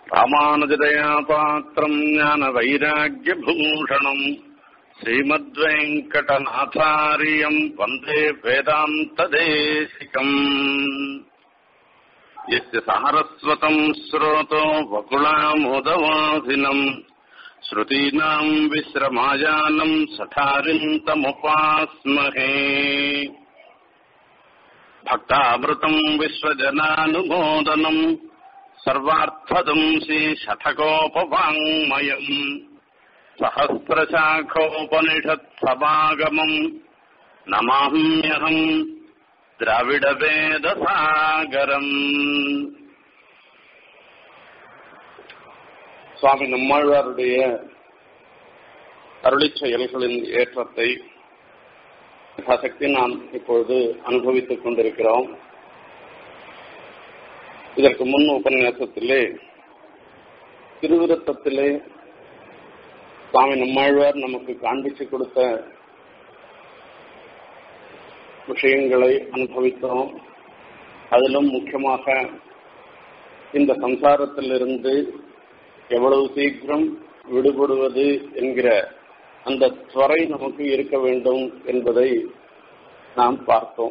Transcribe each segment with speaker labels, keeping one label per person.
Speaker 1: ராமானுஜதயா பாத்திரம் ஞான வைராக்கியபூஷணம் ஸ்ரீமத்வேங்கடநாதாரியம் வந்தே வேதாந்ததேசிகம் यस्य सहरस्वतम् स्रोतो वकुलामोदवासिनम् श्रुतीनाम् विश्रमायानम् सठारिन्तमुपास्महे भक्तामृतम् विश्वजनानुमोदनम् सर्वार्थदम् श्रीशठकोपवाङ्मयम् सहस्रशाखोपनिषत्समागमम् नमाम्यहम् திராவிடவேதசாகரம் சுவாமி நம்மாழ்வாருடைய அருளிச் செயல்களின் ஏற்றத்தை சக்தி நாம் இப்பொழுது அனுபவித்துக் கொண்டிருக்கிறோம் இதற்கு முன் உபன்யாசத்திலே திருவிருத்தத்திலே சுவாமி நம்மாழ்வார் நமக்கு காண்பிச்சு கொடுத்த விஷயங்களை அனுபவித்தோம் அதிலும் முக்கியமாக இந்த சம்சாரத்திலிருந்து எவ்வளவு சீக்கிரம் விடுபடுவது என்கிற அந்த துறை நமக்கு இருக்க வேண்டும் என்பதை நாம் பார்த்தோம்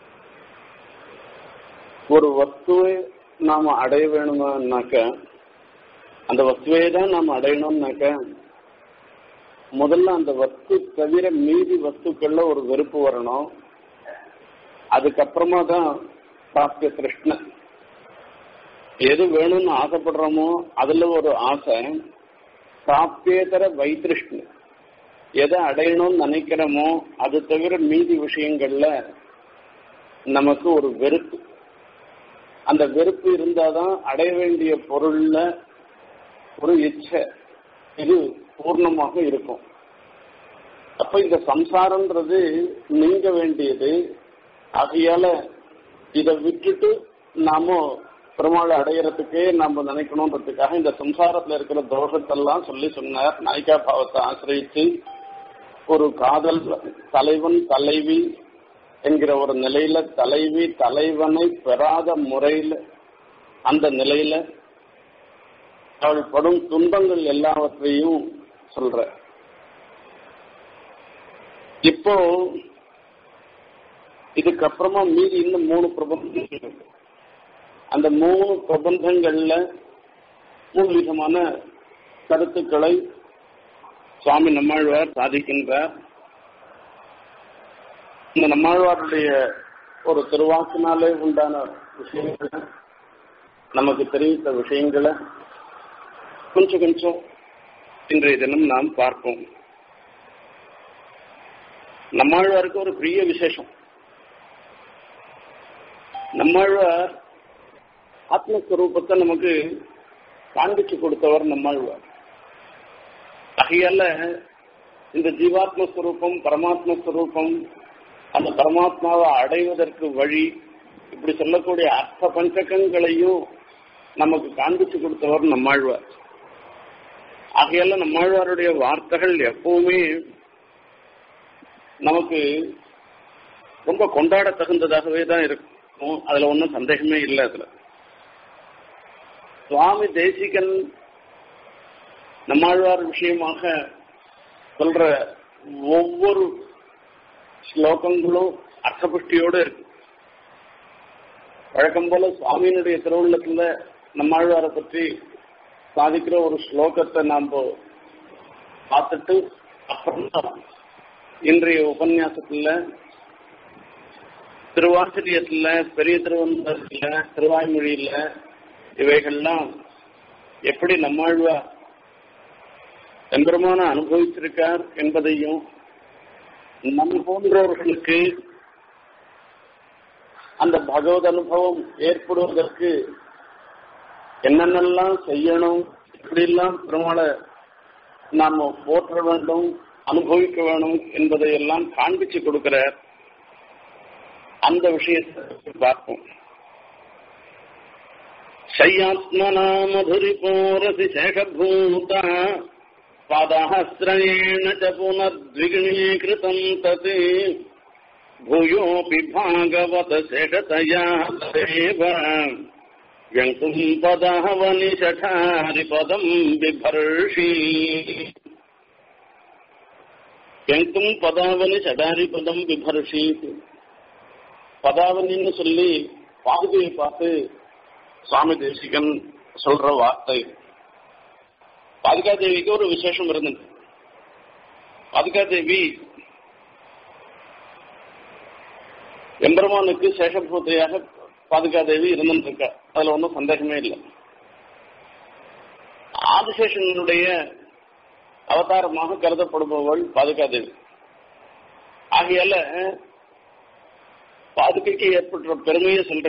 Speaker 1: ஒரு வஸ்துவை நாம் அடைய வேணுமானாக்க அந்த வஸ்துவை தான் நாம் அடையணும்னாக்க முதல்ல அந்த வஸ்து தவிர மீதி வஸ்துக்கள்ல ஒரு வெறுப்பு வரணும் அதுக்கப்புறமா தான் சாஸ்திய கிருஷ்ண எது வேணும்னு ஆசைப்படுறோமோ அதுல ஒரு ஆசை சாப்பியேதர வைத்திருஷ்ண எதை அடையணும்னு நினைக்கிறோமோ அது தவிர மீதி விஷயங்கள்ல நமக்கு ஒரு வெறுப்பு அந்த வெறுப்பு இருந்தாதான் அடைய வேண்டிய பொருள்ல ஒரு இச்சை இது பூர்ணமாக இருக்கும் அப்ப இந்த சம்சாரம்ன்றது நீங்க வேண்டியது ஆகையால இதை விட்டுட்டு நாம பெருமாளை அடையறதுக்கே நாம நினைக்கணும்ன்றதுக்காக இந்த சம்சாரத்துல இருக்கிற தோஷத்தெல்லாம் சொல்லி சொன்னார் நாயிகா பாவத்தை ஆசிரியத்து ஒரு காதல் தலைவன் தலைவி என்கிற ஒரு நிலையில தலைவி தலைவனை பெறாத முறையில அந்த நிலையில அவள் படும் துன்பங்கள் எல்லாவற்றையும் சொல்ற இப்போ இதுக்கப்புறமா மீதி இன்னும் மூணு பிரபந்தங்கள் இருக்கு அந்த மூணு பிரபந்தங்கள்ல மூணு விதமான கருத்துக்களை சுவாமி நம்மாழ்வார் சாதிக்கின்றார் இந்த நம்மாழ்வாருடைய ஒரு திருவாக்கினாலே உண்டான விஷயங்களை நமக்கு தெரிவித்த விஷயங்களை கொஞ்சம் கொஞ்சம் இன்றைய தினம் நாம் பார்ப்போம் நம்மாழ்வாருக்கு ஒரு பெரிய விசேஷம் நம்மாழ்வார் ஆத்மஸ்வரூபத்தை நமக்கு காண்பிச்சு கொடுத்தவர் நம்மாழ்வார் ஆகையால இந்த ஜீவாத்ம ஸ்வரூபம் பரமாத்ம ஸ்வரூபம் அந்த பரமாத்மாவை அடைவதற்கு வழி இப்படி சொல்லக்கூடிய அர்த்த பஞ்சகங்களையும் நமக்கு காண்பிச்சு கொடுத்தவர் நம்மாழ்வார் ஆகையால நம்மாழ்வாருடைய வார்த்தைகள் எப்பவுமே நமக்கு ரொம்ப கொண்டாட தகுந்ததாகவே தான் இருக்கும் அதுல ஒன்றும் சந்தேகமே இல்லை அதுல சுவாமி தேசிகன் நம்மாழ்வார் விஷயமாக சொல்ற ஒவ்வொரு ஸ்லோகங்களும் அர்த்தபுஷ்டியோடு இருக்கு வழக்கம் போல சுவாமியினுடைய திருவுள்ளத்துல நம்மாழ்வாரை பற்றி சாதிக்கிற ஒரு ஸ்லோகத்தை நாம் பார்த்துட்டு அப்புறம் இன்றைய உபன்யாசத்துல திருவாசிரியத்துல பெரிய திருவந்தத்துல திருவாய்மொழியில இவைகள்லாம் எப்படி நம்மாழ்வா எம்பெருமான அனுபவிச்சிருக்கார் என்பதையும் நம் போன்றவர்களுக்கு அந்த பகவத் அனுபவம் ஏற்படுவதற்கு என்னென்னலாம் செய்யணும் எப்படியெல்லாம் பெருமாளை நாம போற்ற வேண்டும் அனுபவிக்க வேணும் என்பதையெல்லாம் காண்பிச்சு கொடுக்கிறார் அந்த விஷயத்தை பார்ப்போம் शय्यात्मना मधुरिपोरसि शेषभूता पादहस्रेण च पुनर्द्विगुणीकृतम् तत् भूयोऽपि भागवत शेषतया तदेव व्यङ्क्तुम् पदावनिषठारिपदम् बिभर्षि व्यङ्क्तुम् பதாவனி சடாரிபதம் பிபர்ஷி பதாவனின்னு சொல்லி பாதுகையை பார்த்து சுவாமி தேசிகன் சொல்ற வார்த்தை பாதுகாதேவிக்கு ஒரு விசேஷம் இருந்தது பாதுகாதேவி எம்பெருமானுக்கு சேஷபூத்தையாக பாதுகாதேவி இருந்துருக்க அதுல ஒன்றும் சந்தேகமே இல்லை ஆதிசேஷனுடைய அவதாரமாக கருதப்படுபவள் பாதுகாதேவி ஆகையால பாதுகைக்கு ஏற்பட்ட பெருமையை சொல்ற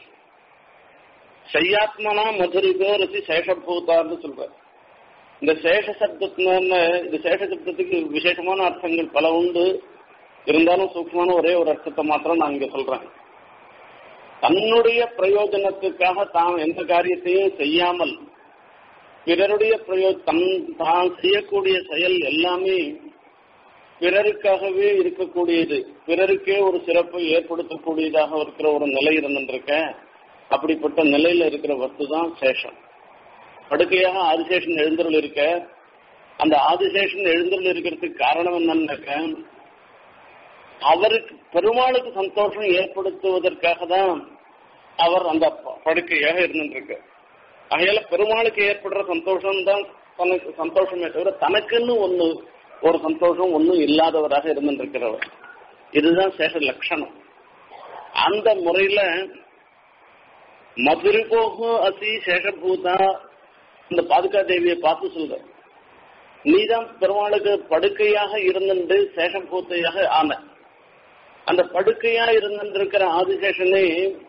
Speaker 1: சையாத்மனா மதுரிகோ ரசி சேஷபூதான்னு சொல்ற இந்த சேஷ சப்தத்தினால இந்த சேஷ சப்தத்துக்கு விசேஷமான அர்த்தங்கள் பல உண்டு இருந்தாலும் சூக்மமான ஒரே ஒரு அர்த்தத்தை மாத்திரம் நான் இங்க சொல்றேன் தன்னுடைய பிரயோஜனத்துக்காக தான் எந்த காரியத்தையும் செய்யாமல் பிறருடைய பிரயோ தன் தான் செய்யக்கூடிய செயல் எல்லாமே பிறருக்காகவே இருக்கக்கூடியது பிறருக்கே ஒரு சிறப்பை ஏற்படுத்தக்கூடியதாக இருக்கிற ஒரு நிலை இருந்துருக்க அப்படிப்பட்ட நிலையில இருக்கிற வஸ்து தான் சேஷம் படுக்கையாக ஆதிசேஷன் எழுந்தருள் இருக்க அந்த ஆதிசேஷன் எழுந்தருள் இருக்கிறதுக்கு காரணம் என்னன்னாக்க அவருக்கு பெருமாளுக்கு சந்தோஷம் ஏற்படுத்துவதற்காக தான் அவர் அந்த படுக்கையாக இருந்துருக்கு ஆகையால பெருமாளுக்கு ஏற்படுற சந்தோஷம் தான் தனக்கு சந்தோஷமே தவிர தனக்குன்னு ஒண்ணு ஒரு சந்தோஷம் ஒன்றும் இல்லாதவராக இருந்துருக்கிறவர் இதுதான் சேஷ லட்சணம் அந்த முறையில மதுரிபோகு அசி சேஷபூதா இந்த பாதுகா தேவியை பார்த்து சொல்ற நீதான் பெருமாளுக்கு படுக்கையாக இருந்துட்டு சேஷபூத்தையாக ஆன அந்த படுக்கையா இருந்திருக்கிற ஆதிசேஷனே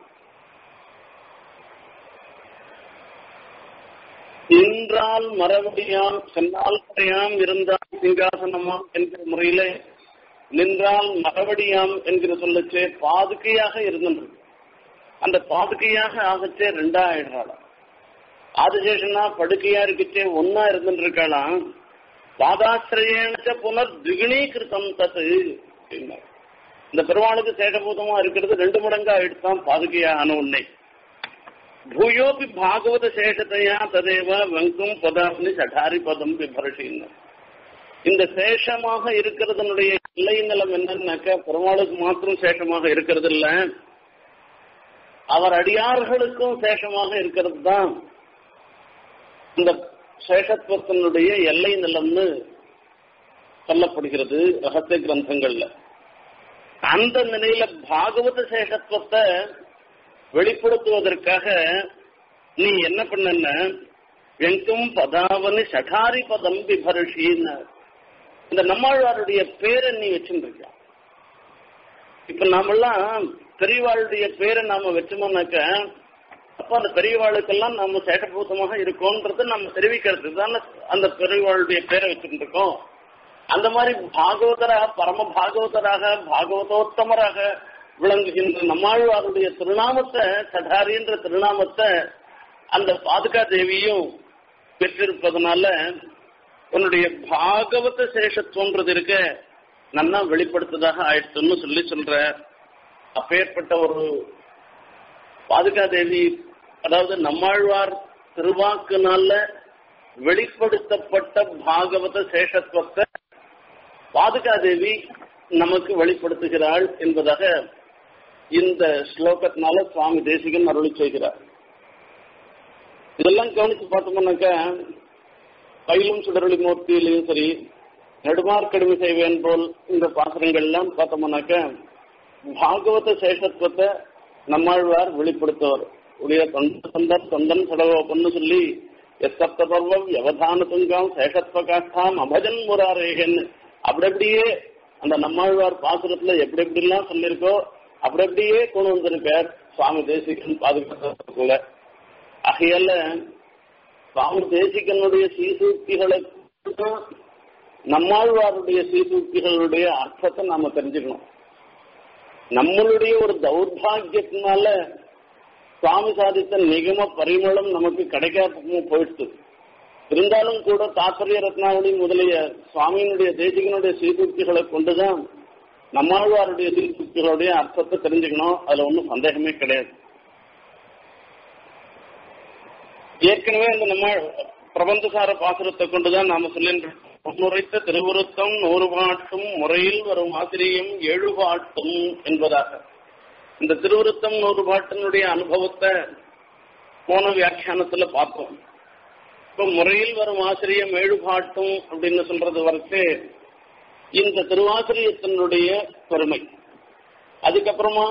Speaker 1: நின்றால் மரபடியாம் சென்னால் கரையாம் இருந்தால் சிங்காசனமாம் என்கிற முறையில நின்றால் மரபடியாம் என்கிற சொல்லச்சே பாதுகையாக இருந்தது அந்த பாதுகையாக ஆகச்சே ரெண்டா ஆயிடுறாளாம் ஆதிசேஷனா படுக்கையா இருக்கச்சே ஒன்னா இருந்துட்டு இருக்காளாம் பாதாசிரியச்ச புனர் திகுணீகிருத்தம் தத்து இந்த பெருமாளுக்கு சேகபூதமா இருக்கிறது ரெண்டு மடங்கா ஆயிடுத்தான் பாதுகையான உன்னை பூயோபி பாகவத சேஷத்தையா ததேவ வெங்கும் பதாப்னி சடாரி பதம் பிபர்ஷின்னு இந்த சேஷமாக இருக்கிறதனுடைய எல்லை நிலம் என்னன்னாக்க பெருமாளுக்கு மாத்திரம் சேஷமாக இருக்கிறது இல்ல அவர் அடியார்களுக்கும் சேஷமாக இருக்கிறது தான் இந்த சேஷத்துவத்தினுடைய எல்லை நிலம்னு சொல்லப்படுகிறது ரகசிய கிரந்தங்கள்ல அந்த நிலையில பாகவத சேஷத்துவத்தை வெளிப்படுத்துவதற்காக நீ என்ன பண்ண வெங்கும் பதாவனி சடாரி பதம் பிபர்ஷின்னு இந்த நம்மாழ்வாருடைய பேரை நீ வச்சுருக்க இப்ப நாமெல்லாம் பெரியவாளுடைய பேரை நாம வச்சோம்னாக்க அப்ப அந்த பெரியவாளுக்கெல்லாம் நம்ம சேட்டபூத்தமாக இருக்கோன்றது நம்ம தெரிவிக்கிறதுக்கு தானே அந்த பெரியவாளுடைய பேரை வச்சுட்டு இருக்கோம் அந்த மாதிரி பாகவதராக பரம பாகவதராக பாகவதோத்தமராக விளங்குகின்ற நம்மாழ்வாருடைய திருநாமத்தை சடாரின்ற திருநாமத்தை அந்த பாதுகா தேவியும் பெற்றிருப்பதனால உன்னுடைய பாகவத சேஷத்துவன்றது இருக்க நன்னா வெளிப்படுத்ததாக ஆயிடுச்சுன்னு சொல்லி சொல்ற அப்பேற்பட்ட ஒரு பாதுகா தேவி அதாவது நம்மாழ்வார் திருவாக்குனால வெளிப்படுத்தப்பட்ட பாகவத சேஷத்துவத்தை பாதுகா தேவி நமக்கு வெளிப்படுத்துகிறாள் என்பதாக இந்த ஸ்லோகத்தினால சுவாமி தேசிகன் அருளி செய்கிறார் இதெல்லாம் கவனிச்சு பார்த்தோம்னாக்க பயிலும் சுடரொளி மூர்த்தியிலையும் சரி நெடுமார்க்கடிமை செய்வேன் போல் இந்த பாசனங்கள்லாம் பார்த்தோம்னாக்க பாகவத சேஷத்துவத்தை நம்மாழ்வார் வெளிப்படுத்துவார் உடைய தொண்ட தொண்டர் தொண்டன் சடவோப்பன்னு சொல்லி எத்தப்த பர்வம் எவதான துங்கம் சேஷத்துவ காஷ்டாம் அபஜன் முராரேகன் அப்படி அப்படியே அந்த நம்மாழ்வார் பாசுரத்துல எப்படி எப்படிலாம் சொல்லியிருக்கோ அப்படி அப்படியே கொண்டு வந்திருக்கார் சுவாமி தேசிகன் பாதுகாப்புக்குள்ள ஆகையால சுவாமி தேசிகனுடைய சீசூக்திகளை நம்மாழ்வாருடைய சீசூக்திகளுடைய அர்த்தத்தை நாம தெரிஞ்சுக்கணும் நம்மளுடைய ஒரு தௌர்பாகியத்தினால சுவாமி சாதித்த நிகம பரிமளம் நமக்கு கிடைக்காம போயிடுச்சு இருந்தாலும் கூட தாத்பரிய ரத்னாவளி முதலிய சுவாமியினுடைய தேசிகனுடைய சீர்திருத்திகளை கொண்டுதான் நம்மாழ்வாருடைய சீர்திருத்திகளுடைய அர்த்தத்தை தெரிஞ்சுக்கணும் அதுல ஒன்றும் சந்தேகமே கிடையாது ஏற்கனவே அந்த நம்ம பிரபந்தசார பாசுரத்தை கொண்டுதான் நாம சொல்லின்றோம் முன்னுரைத்த திருவுருத்தம் நூறு பாட்டும் முறையில் வரும் ஆசிரியம் ஏழு பாட்டும் என்பதாக இந்த திருவுருத்தம் நூறு பாட்டினுடைய அனுபவத்தை போன வியாக்கியானத்துல பார்த்தோம் இப்ப முறையில் வரும் ஆசிரியம் ஏழு பாட்டும் அப்படின்னு சொல்றது வரைக்கு இந்த திருவாசிரியத்தினுடைய பெருமை அதுக்கப்புறமா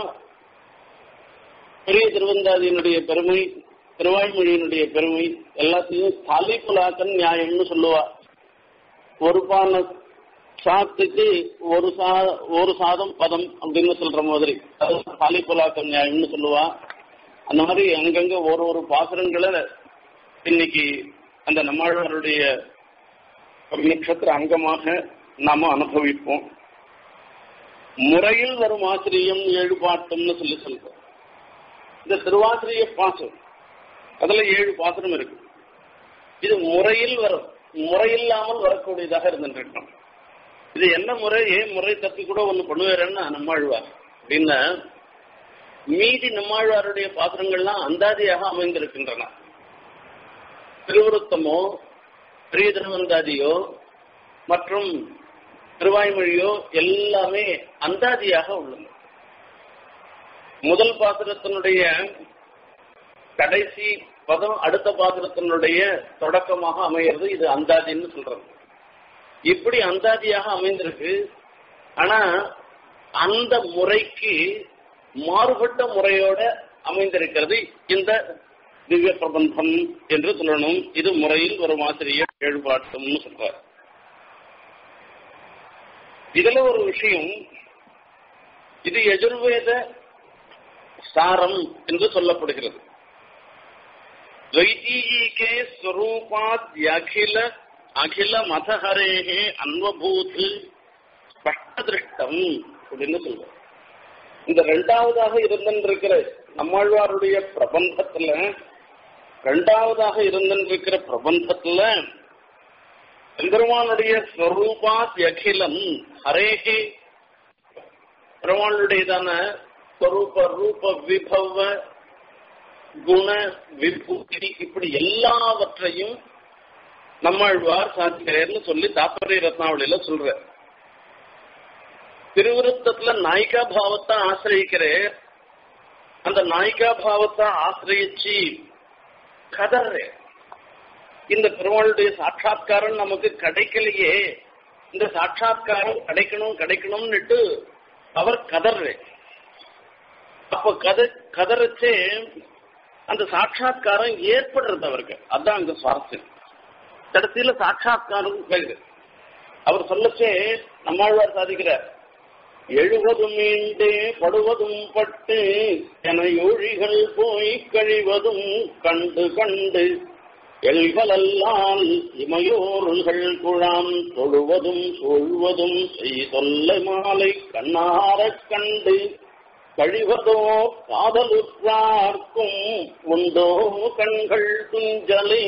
Speaker 1: பெரிய திருவந்தாதியினுடைய பெருமை திருவாய்மொழியினுடைய பெருமை எல்லாத்தையும் தாலி புலாக்கன் நியாயம்னு சொல்லுவா ஒரு பான சாத்துக்கு ஒரு சா ஒரு சாதம் பதம் அப்படின்னு சொல்ற மாதிரி அது தாலி புலாக்கன் நியாயம்னு சொல்லுவா அந்த மாதிரி அங்கங்க ஒரு ஒரு பாசுரங்களை இன்னைக்கு அந்த நம்மாழ்வாருடைய நட்சத்திர அங்கமாக நாம அனுபவிப்போம் முறையில் வரும் ஆசிரியம் ஏழு பாட்டும்னு சொல்லி சொல்றோம் இந்த திருவாசிரிய பாசம் அதுல ஏழு பாசனம் இருக்கு இது முறையில் வரும் முறையில்லாமல் வரக்கூடியதாக இருந்துட்டு இது என்ன முறை ஏன் முறை தப்பி கூட ஒண்ணு பண்ணுவாருன்னு நம்மாழ்வார் அப்படின்னா மீதி நம்மாழ்வாருடைய பாத்திரங்கள்லாம் அந்தாதியாக அமைந்திருக்கின்றன திருவுருத்தமோ பெரிய திருவந்தாதியோ மற்றும் திருவாய்மொழியோ எல்லாமே அந்தாதியாக உள்ளது முதல் பாத்திரத்தினுடைய கடைசி பதம் அடுத்த பாத்திரத்தினுடைய தொடக்கமாக அமைகிறது இது அந்தாதின்னு சொல்றது இப்படி அந்தாதியாக அமைந்திருக்கு ஆனா அந்த முறைக்கு மாறுபட்ட முறையோட அமைந்திருக்கிறது இந்த திவ்ய பிரபந்தம் என்று சொல்லணும் இது முறையில் வரும் ஆசிரியர் ஏழுபாட்டும்னு சொல்றார் இதுல ஒரு விஷயம் இது எஜுர்வேத சாரம் என்று சொல்லப்படுகிறது द्वैतीयिके स्वरूपाद्यखिल அகில மதஹரேகே அன்வபூத் ஸ்பஷ்டதிருஷ்டம் அப்படின்னு சொல்றோம் இந்த ரெண்டாவதாக இருந்திருக்கிற நம்மாழ்வாருடைய பிரபந்தத்துல ரெண்டாவதாக இருந்திருக்கிற பிரபந்தத்துல பெருமானுடைய ஸ்வரூபாத் அகிலம் ஹரேகே பெருமானுடையதான ஸ்வரூப ரூப விபவ குண விபூதி இப்படி எல்லாவற்றையும் நம்மாழ்வார் சாத்தியர்னு சொல்லி தாப்பரை ரத்னாவளியில சொல்ற திருவிருத்தத்துல நாயிகா பாவத்தை ஆசிரியிக்கிறே அந்த நாயிகா பாவத்தை ஆசிரியிச்சு கதறே இந்த பெருமாளுடைய சாட்சா்காரம் நமக்கு கிடைக்கலையே இந்த சாட்சா்காரம் கிடைக்கணும் கிடைக்கணும்னுட்டு அவர் கதறே அப்ப கத கதறச்சே அந்த சாட்சா்காரம் ஏற்படுறது அவருக்கு அதான் அங்க சுவாரஸ்யம் கடைசியில சாட்சா்காரம் கேள்வி அவர் சொல்லச்சே நம்மாழ்வார் சாதிக்கிறார் எழுவதும் மீண்டே படுவதும் பட்டு என ஒழிகள் போய் கழிவதும் கண்டு கண்டு எல்களல்லால் இமையோருள்கள் குழாம் தொழுவதும் சூழ்வதும் செய்தொல்ல மாலை கண்ணாரக் கண்டு கழிவதோ காதலுற்றார்க்கும் உண்டோ கண்கள் துஞ்சலே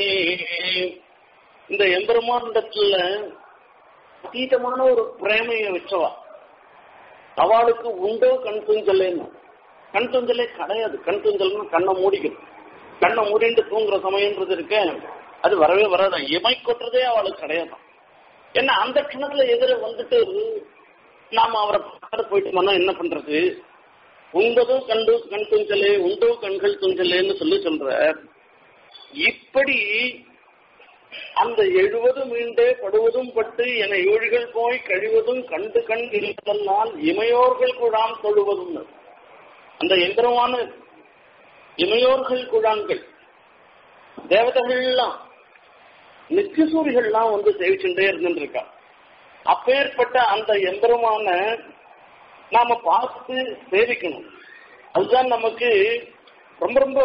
Speaker 1: இந்த எம்பெருமானிடத்துல அதீதமான ஒரு பிரேமையை வச்சவா அவளுக்கு உண்டோ கண் துஞ்சலேன்னு கண் துஞ்சலே கிடையாது கண் துஞ்சல்னு கண்ணை மூடிக்கணும் கண்ணை மூடிட்டு தூங்குற சமயம்ன்றது இருக்க அது வரவே வராது இமை கொட்டுறதே அவளுக்கு கிடையாது ஏன்னா அந்த க்ஷணத்துல எதிர வந்துட்டு நாம அவரை பார்த்து போயிட்டோம்னா என்ன பண்றது உண்டதோ கண்டு கண் துஞ்சலே உண்டோ கண்கள் துஞ்சலேன்னு சொல்லி சொல்ற இப்படி அந்த எழுவது மீண்டே படுவதும் பட்டு என ஏழுகள் போய் கழிவதும் கண்டு கண் இருப்பதனால் இமையோர்கள் குழாம் தொழுவதும் அந்த எந்திரமான இமையோர்கள் குழாங்கள் தேவதைகள்லாம் நித்தியசூரிகள்லாம் வந்து சேவிச்சுட்டே இருந்துருக்கா அப்பேற்பட்ட அந்த எந்திரமான நாம பார்த்து சேவிக்கணும் அதுதான் நமக்கு ரொம்ப ரொம்ப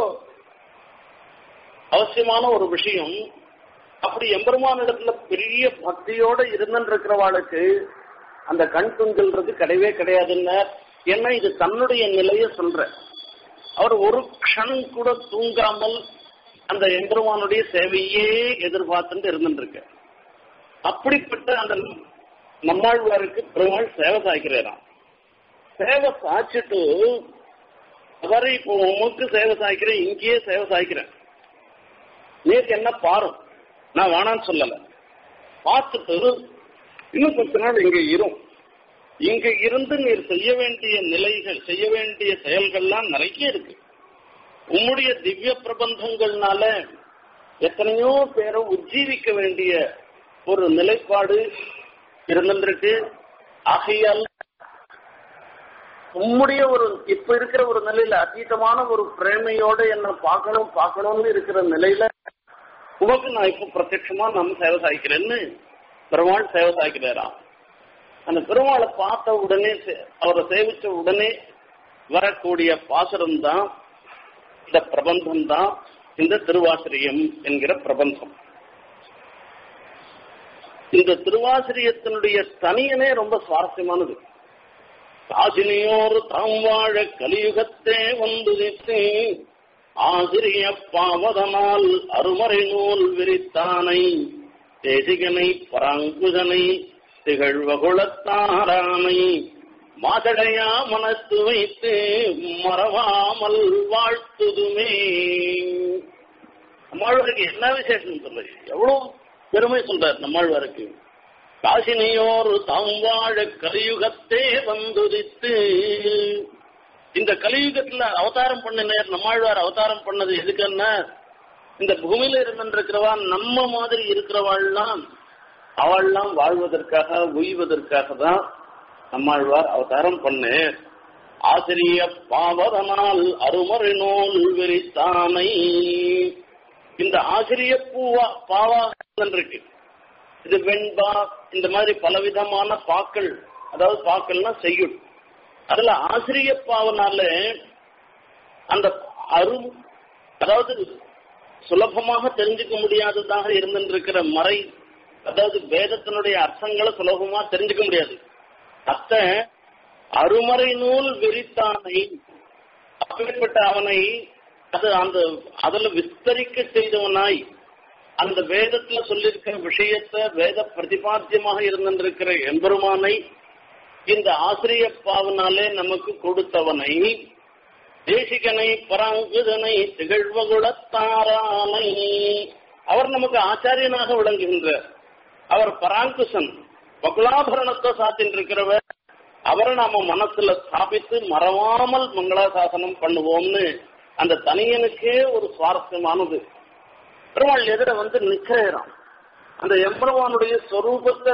Speaker 1: அவசியமான ஒரு விஷயம் அப்படி எம்பெருமான இடத்துல பெரிய பக்தியோட இருந்துருக்கிறவாளுக்கு அந்த கண் துங்கல்றது கிடையவே கிடையாதுன்னு ஏன்னா இது தன்னுடைய நிலைய சொல்ற அவர் ஒரு க்ஷணம் கூட தூங்காமல் அந்த எம்பெருமானுடைய சேவையே எதிர்பார்த்துட்டு இருந்துருக்கு அப்படிப்பட்ட அந்த நம்மாழ்வாருக்கு பெருமாள் சேவை சாய்க்கிறாராம் சேவை சாய்ச்சிட்டு அவரை இப்போ உமக்கு சேவை சாய்க்கிறேன் இங்கேயே சேவை சாய்க்கிறேன் நீர் என்ன பாரும் நான் வேணான்னு சொல்லல பார்த்துட்டு இன்னும் கொஞ்ச நாள் இங்க இரும் இங்க இருந்து நீர் செய்ய வேண்டிய நிலைகள் செய்ய வேண்டிய செயல்கள்லாம் நிறைய இருக்கு உம்முடைய திவ்ய பிரபந்தங்கள்னால எத்தனையோ பேரை உஜ்ஜீவிக்க வேண்டிய ஒரு நிலைப்பாடு இருந்திருக்கு ஆகையால் உம்முடைய ஒரு இப்ப இருக்கிற ஒரு நிலையில அதீதமான ஒரு பிரேமையோட என்ன பார்க்கணும் பார்க்கணும்னு இருக்கிற நிலையில உனக்கு நான் இப்ப பிரத்யட்சமா நம்ம சேவை சாய்க்கிறேன்னு பெருமாள் சேவை சாய்க்கிறாராம் அந்த பெருமாளை பார்த்த உடனே சே- அவரை சேவிச்ச உடனே வரக்கூடிய பாசுரம் தான் இந்த பிரபந்தம் தான் இந்த திருவாசிரியம் என்கிற பிரபந்தம் இந்த திருவாசிரியத்தினுடைய தனியனே ரொம்ப சுவாரஸ்யமானது காசினியோர் தாம் வாழ கலியுகத்தே வந்து நிற்று ஆசிரிய பாவதனால் அருமறை நூல் விரித்தானை தேசிகனை பராங்குதனை திகழ்வகுளத்தாரானை மாதடையா மனத்து வைத்து மறவாமல் வாழ்த்துதுமே நம்மாழ்வாருக்கு என்ன விசேஷம் சொல்றது எவ்வளவு பெருமை சொல்றார் நம்மாழ்வாருக்கு காசினியோர் தாம் வாழ கலியுகத்தே வந்துதித்து இந்த கலியுகத்துல அவதாரம் பண்ணினார் நம்மாழ்வார் அவதாரம் பண்ணது எதுக்குன்னா இந்த பூமியில இருந்திருக்கிறவா நம்ம மாதிரி இருக்கிறவாள்லாம் அவள்லாம் வாழ்வதற்காக உய்வதற்காக தான் நம்மாழ்வார் அவதாரம் பண்ணு ஆசிரிய பாவதனால் அருமறை நூல் விரித்தானை இந்த ஆசிரிய பூவா பாவா இருக்கு இது வெண்பா இந்த மாதிரி பலவிதமான பாக்கள் அதாவது பாக்கள்னா செய்யுள் அதுல ஆசிரிய பாவனால அந்த அரு அதாவது சுலபமாக தெரிஞ்சுக்க முடியாததாக இருந்திருக்கிற மறை அதாவது வேதத்தினுடைய அர்த்தங்களை சுலபமா தெரிஞ்சுக்க முடியாது அத்த அருமறை நூல் விரித்தானை அப்பேற்பட்ட அவனை அது அந்த அதுல விஸ்தரிக்க செய்தவனாய் அந்த வேதத்துல சொல்லியிருக்கிற விஷயத்தை வேத பிரதிபாத்தியமாக இருந்திருக்கிற எம்பெருமானை இந்த ஆசிரிய பாவனாலே நமக்கு கொடுத்தவனை தேசிகனை பராங்குதனை திகழ்வகுடத்தாரானை அவர் நமக்கு ஆச்சாரியனாக விளங்குகின்றார் அவர் பராங்குசன் பகுலாபரணத்தை சாத்தின்றிருக்கிறவர் அவரை நாம மனசுல ஸ்தாபித்து மறவாமல் மங்களாசாசனம் பண்ணுவோம்னு அந்த தனியனுக்கே ஒரு சுவாரஸ்யமானது பெருமாள் எதிர வந்து நிக்கிறான் அந்த எம்பெருமானுடைய சொரூபத்தை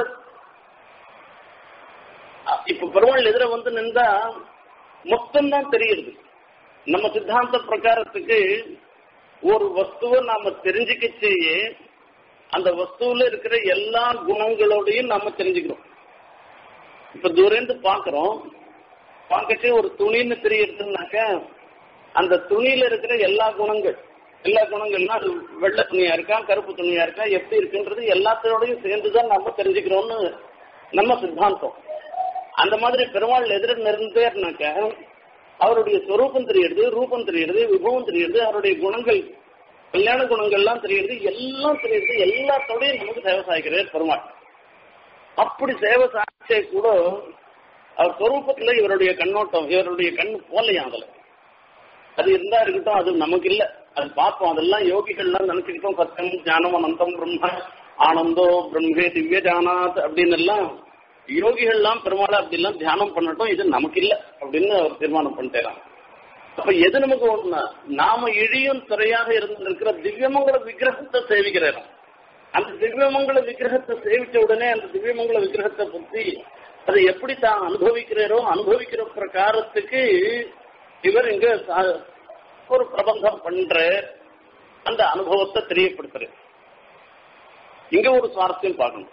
Speaker 1: அ- இப்ப பெருமாள் எதிர வந்து நின்றா மொத்தம் தான் தெரியுது நம்ம சித்தாந்த பிரகாரத்துக்கு ஒரு வஸ்துவை நாம தெரிஞ்சுக்கச்சேயே அந்த வஸ்துவுல இருக்கிற எல்லா குணங்களோடையும் நாம தெரிஞ்சுக்கிறோம் இப்ப தூரந்து பாக்குறோம் பார்க்கச்சே ஒரு துணின்னு தெரியறதுனாக்க அந்த துணியில இருக்கிற எல்லா குணங்கள் எல்லா குணங்கள்னா அது வெள்ளை துணியா இருக்கா கருப்பு துணியா இருக்கா எப்படி இருக்குன்றது எல்லாத்தோடையும் சேர்ந்துதான் நம்ம தெரிஞ்சுக்கிறோம்னு நம்ம சித்தாந்தம் அந்த மாதிரி பெருமாள் எதிர நிறந்தேர்னாக்க அவருடைய சொரூபம் தெரியுது ரூபம் தெரியுது விபவம் தெரியுது அவருடைய குணங்கள் கல்யாண குணங்கள்லாம் தெரியுது எல்லாம் தெரியுது எல்லாத்தோடையும் நமக்கு சேவை சாய்க்கிறார் பெருமாள் அப்படி சேவை சாய்ச்சே கூட அவர் சொரூபத்துல இவருடைய கண்ணோட்டம் இவருடைய கண் போலையாம் அதுல அது இருந்தா இருக்கட்டும் அது நமக்கு இல்ல அது பார்ப்போம் அதெல்லாம் யோகிகள்லாம் நினைச்சுக்கிட்டோம் சத்தியம் ஞானம் அனந்தம் பிரம்ம ஆனந்தோ பிரம்மே திவ்ய ஜானாத் அப்படின்னு எல்லாம் யோகிகள்லாம் பெருமாளை அப்படிலாம் தியானம் பண்ணட்டும் இது நமக்கு இல்ல அப்படின்னு அவர் தீர்மானம் பண்ணிட்டேன் அப்ப எது நமக்கு ஒண்ணு நாம இழியும் துறையாக இருந்திருக்கிற திவ்யமங்கல விக்கிரகத்தை சேவிக்கிறோம் அந்த திவ்யமங்கல விக்கிரகத்தை சேவிச்ச உடனே அந்த திவ்யமங்கல விக்கிரகத்தை பத்தி அதை எப்படி தான் அனுபவிக்கிறாரோ அனுபவிக்கிற பிரகாரத்துக்கு இவர் இங்க சா- ஒரு பிரபந்தம் பண்ற அந்த அனுபவத்தை தெரியப்படுத்துற இங்க ஒரு சுவாரஸ்யம் பார்க்கணும்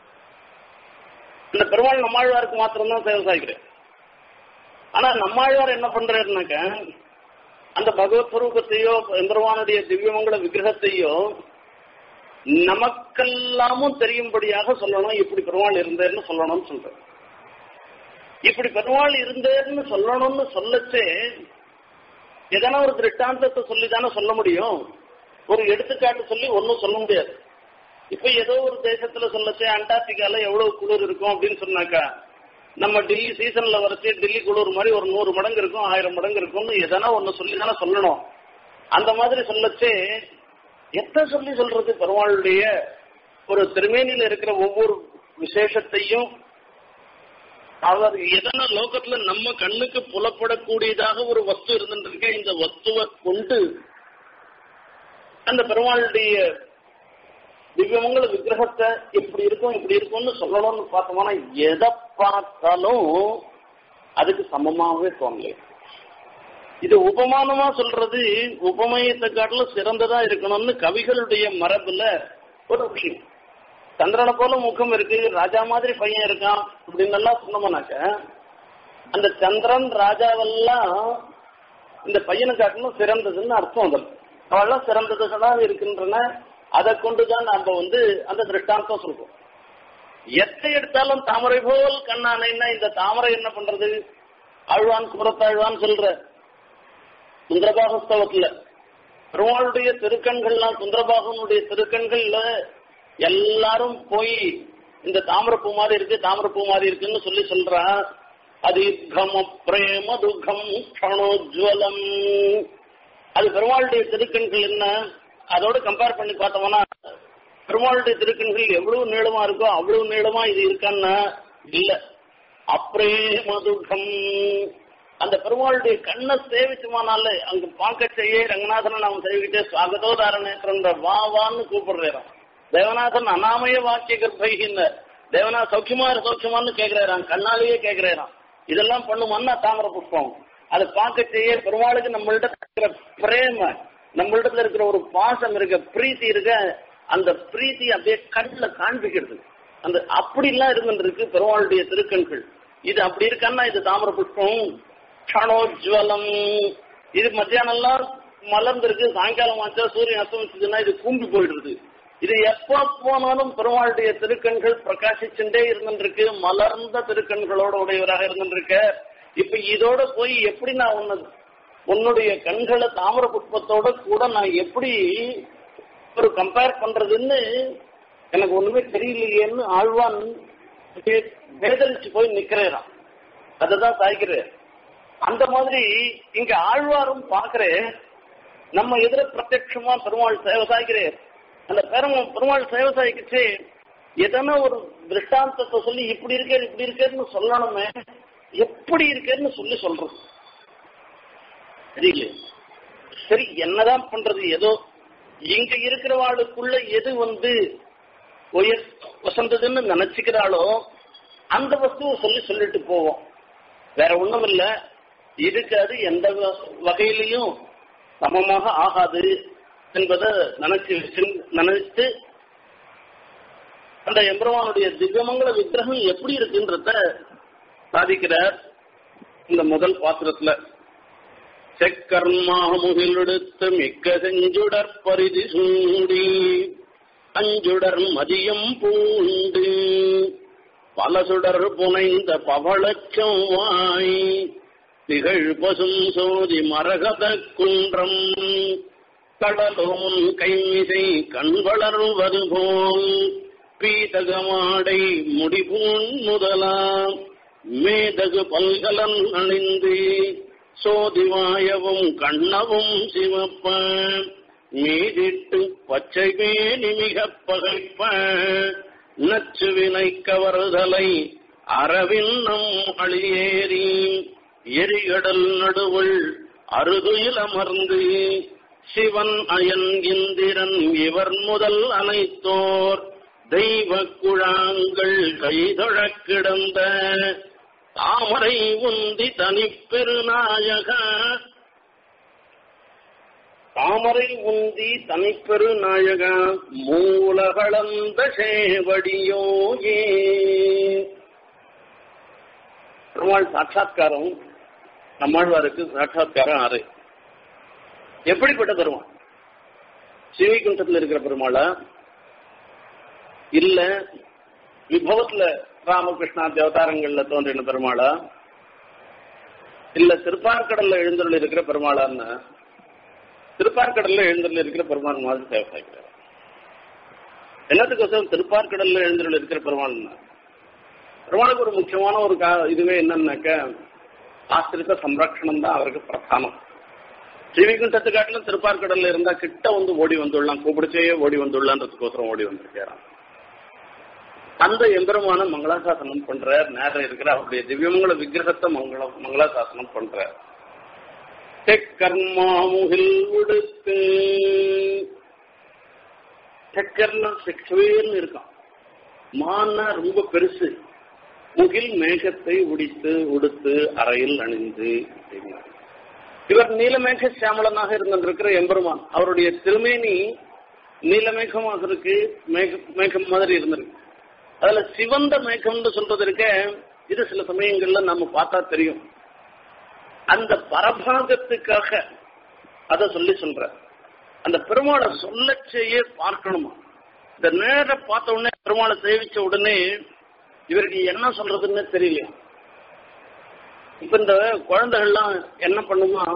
Speaker 1: இந்த பெருமாள் நம்மாழ்வாருக்கு மாத்திரம்தான் சேவை சாய்க்கிறேன் ஆனா நம்மாழ்வார் என்ன பண்றாருனாக்க அந்த பகவத் ஸ்வரூபத்தையோ எம்பெருமானுடைய திவ்யமங்கல விக்கிரகத்தையோ நமக்கெல்லாமும் தெரியும்படியாக சொல்லணும் இப்படி பெருமாள் இருந்தேன்னு சொல்லணும்னு சொல்றாரு இப்படி பெருமாள் இருந்தேன்னு சொல்லணும்னு சொல்லச்சே எதனா ஒரு திருஷ்டாந்தத்தை சொல்லி தானே சொல்ல முடியும் ஒரு எடுத்துக்காட்டு சொல்லி ஒன்றும் சொல்ல முடியாது இப்ப ஏதோ ஒரு தேசத்துல சொல்லச்சே அண்டார்டிகால எவ்வளவு குளிர் இருக்கும் அப்படின்னு சொன்னாக்கா நம்ம டெல்லி சீசன்ல வரைச்சே டெல்லி குளிர் மாதிரி ஒரு நூறு மடங்கு இருக்கும் ஆயிரம் மடங்கு இருக்கும்னு எதனா ஒண்ணு சொல்லி தானே சொல்லணும் அந்த மாதிரி சொல்லச்சே எத்தனை சொல்லி சொல்றது பெருமாளுடைய ஒரு திருமேனியில இருக்கிற ஒவ்வொரு விசேஷத்தையும் அவர் எதனா லோகத்துல நம்ம கண்ணுக்கு புலப்படக்கூடியதாக ஒரு வஸ்து இருந்துருக்க இந்த வஸ்துவை கொண்டு அந்த பெருமாளுடைய திவ்யமங்கல விக்கிரகத்தை இப்படி இருக்கும் இப்படி இருக்கும்னு சொல்லணும்னு பார்த்தோம்னா எதை பார்த்தாலும் அதுக்கு சமமாகவே தோணலை இது உபமானமா சொல்றது உபமயத்தை காட்டிலும் சிறந்ததா இருக்கணும்னு கவிகளுடைய மரபுல ஒரு விஷயம் சந்திரனை போல முகம் இருக்கு ராஜா மாதிரி பையன் இருக்கான் அப்படின்னு எல்லாம் சொன்னோம்னாக்க அந்த சந்திரன் ராஜாவெல்லாம் இந்த பையனை காட்டிலும் சிறந்ததுன்னு அர்த்தம் அதில் அவெல்லாம் சிறந்ததுதான் இருக்கின்றன அதை கொண்டுதான் நாம வந்து அந்த திருஷ்டாந்தம் சொல்றோம் எத்தை எடுத்தாலும் தாமரை போல் கண்ணானைன்னா இந்த தாமரை என்ன பண்றது ஆழ்வான் குமரத்தாழ்வான் சொல்ற சுந்தரபாகஸ்தவத்துல பெருமாளுடைய திருக்கண்கள்லாம் சுந்தரபாகனுடைய திருக்கண்கள்ல எல்லாரும் போய் இந்த தாமரப்பூ மாதிரி இருக்கு தாமரப்பூ மாதிரி இருக்குன்னு சொல்லி சொல்றான் அதிர்கம பிரேம துக்கம் க்ஷணோஜ்வலம் அது பெருமாளுடைய திருக்கண்கள் என்ன அதோட கம்பேர் பண்ணி பார்த்தோம்னா பெருமாளுடைய திருக்கண்கள் எவ்வளவு நீளமா இருக்கோ அவ்வளவு நீளமா இது இருக்கான்னா இல்ல அப்ரேம துக்கம் அந்த பெருமாளுடைய கண்ணை சேவிச்சுமானால அங்க பார்க்க செய்ய ரங்கநாதனை நாம சேவிக்கிட்டே சுவாகதோதாரணேன்ற வா வான்னு கூப்பிடுறாராம் தேவநாதன் அனாமய வாக்கிய கர்ப்பைகின்ற தேவநாத சௌக்கியமா சௌக்கியமான்னு கேட்கிறாராம் கண்ணாலேயே கேட்கிறாராம் இதெல்லாம் பண்ணுமான்னா தாமர புஷ்பம் அதை பார்க்க செய்ய பெருமாளுக்கு நம்மள்ட்ட இருக்கிற பிரேம நம்மளிடத்துல இருக்கிற ஒரு பாசம் இருக்க பிரீத்தி இருக்க அந்த பிரீத்தி அப்படியே கண்ணில் காண்பிக்கிறது அந்த அப்படிலாம் இருந்துருக்கு பெருமாளுடைய திருக்கண்கள் இது அப்படி இருக்கான்னா இது தாமர புஷ்பம் க்ஷணோஜ்வலம் இது மத்தியானம்லாம் மலர்ந்திருக்கு சாயங்காலம் ஆச்சா சூரியன் அஸ்தமிச்சதுன்னா இது கூம்பி போயிடுறது இது எப்ப போனாலும் பெருமாளுடைய திருக்கண்கள் பிரகாசிச்சுட்டே இருந்துருக்கு மலர்ந்த திருக்கண்களோட உடையவராக இருந்துருக்க இப்ப இதோட போய் எப்படி நான் உன்ன உன்னுடைய கண்களை தாமர புஷ்பத்தோட கூட நான் எப்படி ஒரு கம்பேர் பண்றதுன்னு எனக்கு ஒண்ணுமே தெரியலையேன்னு ஆழ்வான் வேதளிச்சு போய் நிக்கிறேன் அததான் சாய்க்கிறேன் அந்த மாதிரி இங்க ஆழ்வாரும் பாக்குறேன் நம்ம எதிர பிரத்யட்சமா பெருமாள் சேவை சாய்க்கிறேன் அந்த பெருமா பெருமாள் சேவை சாய்க்கிச்சு எதனா ஒரு திருஷ்டாந்தத்தை சொல்லி இப்படி இருக்கேன் இப்படி இருக்கேன்னு சொல்லணுமே எப்படி இருக்கேன்னு சொல்லி சொல்றது தெரியல சரி என்னதான் பண்றது ஏதோ இங்க இருக்கிறவாளுக்குள்ள எது வந்து உயர் வசந்ததுன்னு நினைச்சுக்கிறாளோ அந்த வஸ்துவை சொல்லி சொல்லிட்டு போவோம் வேற ஒண்ணும் இல்ல இதுக்கு அது எந்த வகையிலையும் சமமாக ஆகாது என்பதை நினைச்சு நினைத்து அந்த எம்பெருமானுடைய திவ்யமங்கல விக்கிரகம் எப்படி இருக்குன்றத சாதிக்கிறார் இந்த முதல் பாத்திரத்துல செக்கர்மா முகிலெடுத்து மிக்க செஞ்சுடற் பரிதி சூடி அஞ்சுடர் மதியம் பூண்டு பல சுடர் புனைந்த பவளச்சம் வாய் திகழ் பசும் சோதி மரகத குன்றம் கடலோன் கைமிசை கண் வளர்வது போல் பீதகமாடை முடிபூன் முதலாம் மேதகு பல்கலன் அணிந்து சோதிவாயவும் கண்ணவும் சிவப்ப மீதிட்டு பச்சை மேனி மிகப் பகைப்ப நச்சு வினை கவறுதலை அரவின்னம் அழியேறி எரிகடல் நடுவுள் அருதுயில் அமர்ந்து சிவன் அயன் இந்திரன் இவர் முதல் அனைத்தோர் தெய்வ குழாங்கள் கைதொழக் கிடந்த தாமரை உந்தி தனிப்பெருநாயக தாமரை உந்தி தனிப்பெரு நாயக மூலகளந்த சேவடியோயே பெருமாள் சாட்சா்காரம் நம்மாழ்வாருக்கு சாட்சா்காரம் ஆறு எப்படிப்பட்ட பெருமாள் சிவிகுண்டத்தில் இருக்கிற பெருமாளா இல்ல விபவத்துல ராமகிருஷ்ணா தேவதாரங்கள்ல தோன்றின பெருமாளா இல்ல திருப்பார்கடல்ல எழுந்தருள் இருக்கிற பெருமாளான்னு திருப்பார்கடல்ல எழுந்தருள் இருக்கிற பெருமாள் மாதிரி சேவை சாய்க்கிறார் என்னத்துக்கோசரம் திருப்பார்கடல்ல எழுந்தருள் இருக்கிற பெருமாள்னா பெருமாளுக்கு ஒரு முக்கியமான ஒரு கா இதுவே என்னன்னாக்க ஆசிரித்த சம்ரக்ஷணம் தான் அவருக்கு பிரதானம் ஸ்ரீவைகுண்டத்து காட்டிலும் திருப்பார்கடல்ல இருந்தா கிட்ட வந்து ஓடி வந்துடலாம் கூப்பிடுச்சே ஓடி வந்துடலான்றதுக்கோசரம் ஓடி வந்திருக்கிறான் அந்த எம்பெருமான மங்களாசாசனம் பண்ற நேரம் இருக்கிற அவருடைய திவ்யமங்கள விக்கிரகத்தை மங்கள மங்களாசாசனம் பண்ற தெக்கர்மாமுகில் உடுத்து தெக்கர்னா செக்வேர்னு இருக்கான் மான்னா ரொம்ப பெருசு முகில் மேகத்தை உடித்து உடுத்து அறையில் அணிந்து அப்படின்னா இவர் நீலமேக சியாமலனாக இருந்திருக்கிற எம்பெருமான் அவருடைய திருமேனி நீலமேகமாக இருக்கு மேக மேகம் மாதிரி இருந்திருக்கு அதுல சிவந்த மேகம்னு சொல்றது இருக்க இது சில சமயங்கள்ல நம்ம பார்த்தா தெரியும் அந்த பரபாகத்துக்காக அத சொல்லி சொல்ற அந்த பெருமாளை சொல்ல செய்ய பார்க்கணுமா இந்த நேர பார்த்த உடனே பெருமாளை சேவிச்ச உடனே இவருக்கு என்ன சொல்றதுன்னு தெரியலையா இப்ப இந்த குழந்தைகள்லாம் என்ன பண்ணுமா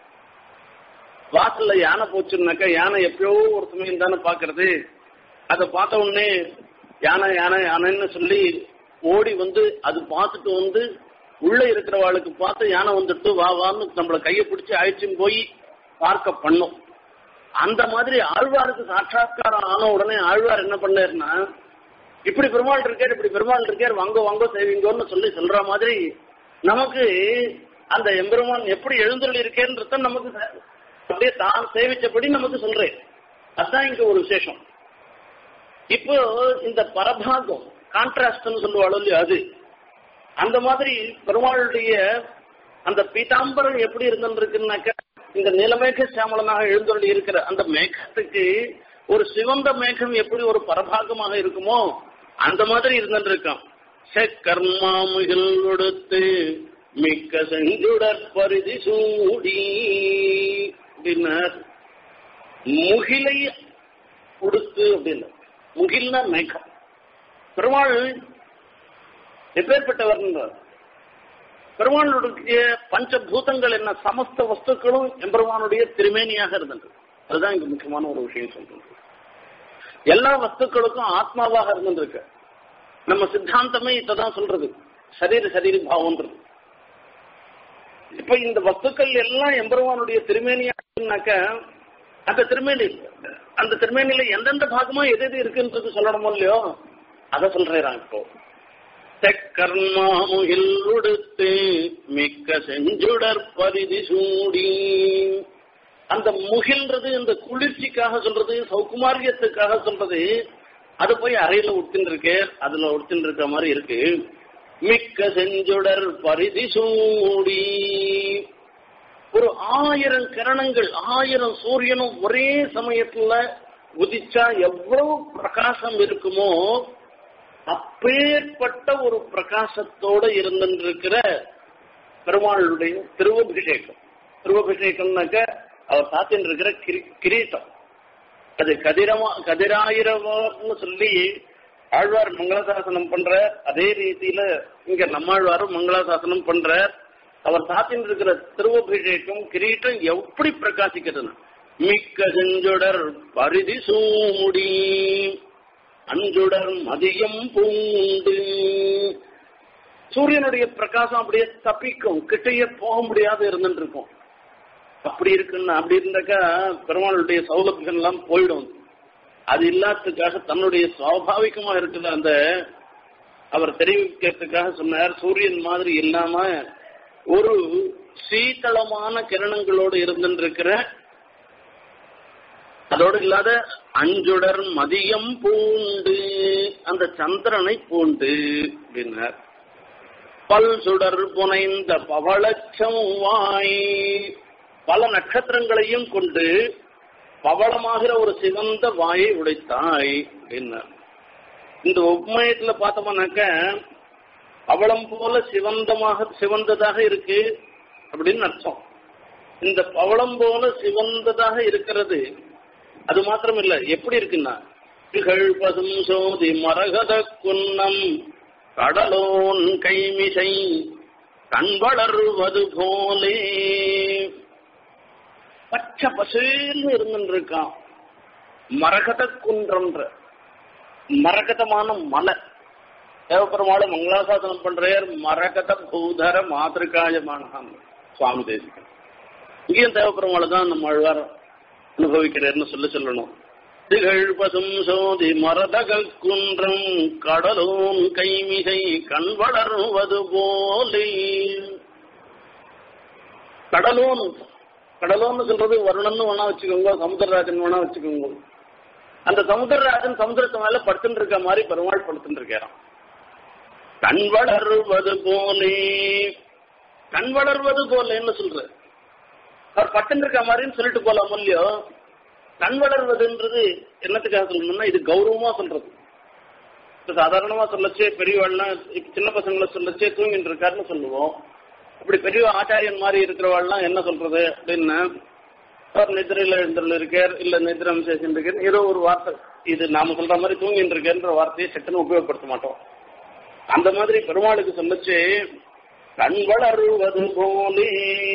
Speaker 1: வாசல்ல யானை போச்சுன்னாக்கா யானை எப்பயோ ஒரு சமயம் தானே பாக்குறது அதை பார்த்த உடனே யானை யானை யானைன்னு சொல்லி ஓடி வந்து அது பார்த்துட்டு வந்து உள்ள இருக்கிறவாளுக்கு பார்த்து யானை வந்துட்டு வா வான்னு நம்மள கையை பிடிச்சி அழைச்சும் போய் பார்க்க பண்ணும் அந்த மாதிரி ஆழ்வாருக்கு சாட்சாத்காரம் ஆன உடனே ஆழ்வார் என்ன பண்ணாருன்னா இப்படி பெருமாள் இருக்கார் இப்படி பெருமாள் இருக்கார் வாங்க வாங்க செய்வீங்கன்னு சொல்லி சொல்ற மாதிரி நமக்கு அந்த எம்பெருமான் எப்படி எழுந்துள்ள இருக்கேன்றத நமக்கு அப்படியே தான் சேவிச்சபடி நமக்கு சொல்றேன் அதுதான் இங்க ஒரு விசேஷம் இப்போ இந்த பரபாகம் கான்ட்ராஸ்ட்னு சொல்லுவாளோ இல்லையா அது அந்த மாதிரி பெருமாளுடைய அந்த பீதாம்பரம் எப்படி இருந்துருக்குன்னாக்க இந்த நிலமேக சாமலனாக எழுந்தொள்ளி இருக்கிற அந்த மேகத்துக்கு ஒரு சிவந்த மேகம் எப்படி ஒரு பரபாகமாக இருக்குமோ அந்த மாதிரி இருந்துருக்கான் செக்கர்மாமுகில் கொடுத்து மிக்க செஞ்சுடற் பரிதி சூடி அப்படின்னார் முகிலை கொடுத்து அப்படின்னு முகில்னா மேகம் பெருமாள் எப்பேற்பட்டவர் பெருமாளுடைய பஞ்சபூதங்கள் என்ன சமஸ்த வஸ்துக்களும் எம்பெருமானுடைய திருமேனியாக இருந்தது அதுதான் இங்க முக்கியமான ஒரு விஷயம் சொல்றது எல்லா வஸ்துக்களுக்கும் ஆத்மாவாக இருந்திருக்கு நம்ம சித்தாந்தமே இப்பதான் சொல்றது சரீர சரீர பாவம்ன்றது இப்ப இந்த வஸ்துக்கள் எல்லாம் எம்பெருமானுடைய திருமேனியாக்க அந்த திருமேனி அந்த திருமேனியில எந்தெந்த பாகமா எது எது இருக்குன்றது சொல்லணுமோ இல்லையோ அதை சொல்றேன் இப்போ தெக்கர்மாமுகில் உடுத்து மிக்க செஞ்சுடர் பரிதி சூடி அந்த முகில்ன்றது இந்த குளிர்ச்சிக்காக சொல்றது சௌகுமாரியத்துக்காக சொல்றது அது போய் அறையில உடுத்தின்னு இருக்கே அதுல உடுத்தின்னு இருக்க மாதிரி இருக்கு மிக்க செஞ்சுடர் பரிதி சூடி ஒரு ஆயிரம் கிரணங்கள் ஆயிரம் சூரியனும் ஒரே சமயத்துல உதிச்சா எவ்வளவு பிரகாசம் இருக்குமோ அப்பேற்பட்ட ஒரு பிரகாசத்தோட இருந்திருக்கிற பெருமாளுடைய திருவபிஷேகம் திருவபிஷேகம்னாக்க அவர் சாத்தின் இருக்கிற கிரீட்டம் அது கதிரமா கதிராயிரம்னு சொல்லி ஆழ்வார் மங்களாசாசனம் பண்ற அதே ரீதியில இங்க நம்மாழ்வாரும் மங்களாசாசனம் பண்ற அவர் சாத்தின் இருக்கிற திருவபிஷேகம் கிரீட்டம் எப்படி பிரகாசிக்கிறது மிக்க செஞ்சுடர் பரிதி சூடி அஞ்சுடர் மதியம் பூண்டு சூரியனுடைய பிரகாசம் அப்படியே தப்பிக்கும் கிட்டையே போக முடியாது இருந்துட்டு இருக்கும் அப்படி இருக்குன்னு அப்படி இருந்தாக்கா பெருமாளுடைய சௌலபியம் எல்லாம் போயிடும் அது இல்லாததுக்காக தன்னுடைய சுவாபாவிகமா இருக்கிற அந்த அவர் தெரிவிக்கிறதுக்காக சொன்னார் சூரியன் மாதிரி இல்லாம ஒரு சீத்தளமான கிரணங்களோடு இருந்துருக்கிற அதோடு இல்லாத அஞ்சுடர் மதியம் பூண்டு அந்த சந்திரனை பூண்டு அப்படின்னார் பல் சுடர் புனைந்த பவளச்சம் வாய் பல நட்சத்திரங்களையும் கொண்டு பவளமாகிற ஒரு சிவந்த வாயை உடைத்தாய் அப்படின்னார் இந்த உப்மயத்துல பார்த்தோம்னாக்க பவளம் போல சிவந்தமாக சிவந்ததாக இருக்கு அப்படின்னு அர்த்தம் இந்த பவளம் போல சிவந்ததாக இருக்கிறது அது மாத்திரம் இல்ல எப்படி இருக்குன்னா திகழ் பசும் சோதி மரகத குன்னம் கடலோன் கைமிசை கண் வளர்வது போலே பச்சை பசேல்னு இருந்துருக்கான் மரகத குன்றன்ற மரகதமான மலை தேவபெருமாளை மங்களாசாசனம் பண்றார் மரகத பூதர மாதிருக்காயமான சுவாமி தேசிகன் இங்கேயும் தேவப்பெருமாள் தான் நம்ம ஆழ்வார் அனுபவிக்கிறார்னு சொல்லி சொல்லணும் திகழ் பசும் சோதி மரதக குன்றம் கடலோன் கைமிகை கண் வளருவது போலே கடலோன் கடலோன்னு சொல்றது வருணன்னு வேணா வச்சுக்கோங்க சமுத்திரராஜன் வேணா வச்சுக்கோங்க அந்த சமுத்திரராஜன் சமுத்திரத்து மேல படுத்துட்டு இருக்க மாதிரி பெருமாள் படுத்துட்டு இருக்காராம் கண் வளருவது போலே கண் வளர்வது போலேன்னு சொல்ற அவர் பட்டன் இருக்க மாதிரின்னு சொல்லிட்டு போலாம் இல்லையோ கண் வளர்வதுன்றது என்னத்துக்காக சொல்லணும்னா இது கௌரவமா சொல்றது இப்ப சாதாரணமா சொல்லச்சே பெரியவாள்லாம் இப்ப சின்ன பசங்களை சொல்லச்சே தூங்கிட்டு இருக்காருன்னு சொல்லுவோம் அப்படி பெரிய ஆச்சாரியன் மாதிரி இருக்கிறவாள்லாம் என்ன சொல்றது அப்படின்னு அவர் நிதிரையில எழுந்திரல் இருக்கார் இல்ல நிதிரம் சேஷன் இருக்கார் ஏதோ ஒரு வார்த்தை இது நாம சொல்ற மாதிரி தூங்கிட்டு இருக்கேன்ற வார்த்தையை சட்டுன்னு உபயோகப்படுத்த மாட்டோம் அந்த மாதிரி பெருமாளுக்கு சொல்லச்சு கண் வளருவது போலே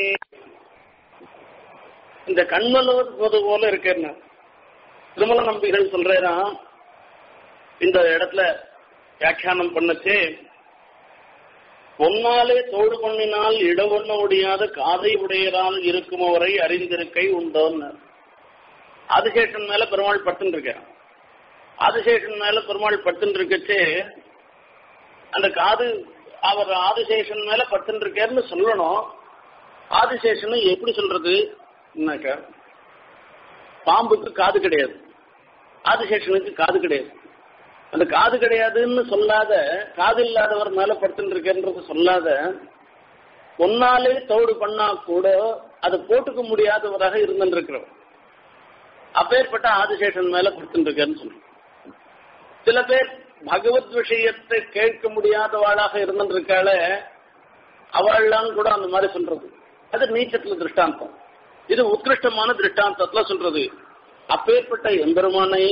Speaker 1: இந்த கண் வளருவது போல இருக்கேன்னு திருமல நம்பிகள் சொல்றேன்னா இந்த இடத்துல வியாக்கியானம் பண்ணச்சே பொன்னாலே தோடு பண்ணினால் இடவண்ண முடியாத காதை உடையரால் இருக்கும் வரை அறிந்திருக்கை உண்டோன்னு ஆதிசேஷன் மேல பெருமாள் படுத்துட்டு இருக்கேன் ஆதிசேஷன் மேல பெருமாள் படுத்துட்டு இருக்கச்சே அந்த காது அவர் ஆதிசேஷன் மேல படுத்துட்டு இருக்காருன்னு சொல்லணும் ஆதிசேஷன் எப்படி சொல்றது பாம்புக்கு காது கிடையாது ஆதிசேஷனுக்கு காது கிடையாது அந்த காது கிடையாதுன்னு சொல்லாத காது இல்லாதவர் மேல படுத்துட்டு இருக்கேன்றது சொல்லாத பொன்னாலே தோடு பண்ணா கூட அதை போட்டுக்க முடியாதவராக இருந்துருக்கிறவர் அப்பேற்பட்ட ஆதிசேஷன் மேல படுத்துட்டு இருக்கேன்னு சொல்றோம் சில பேர் பகவத் விஷயத்தை கேட்க முடியாதவாளாக இருந்துருக்காள அவள்லாம் கூட அந்த மாதிரி சொல்றது அது நீச்சத்துல திருஷ்டாந்தம் இது உத்கிருஷ்டமான திருஷ்டாந்தத்துல சொல்றது அப்பேற்பட்ட எம்பெருமானை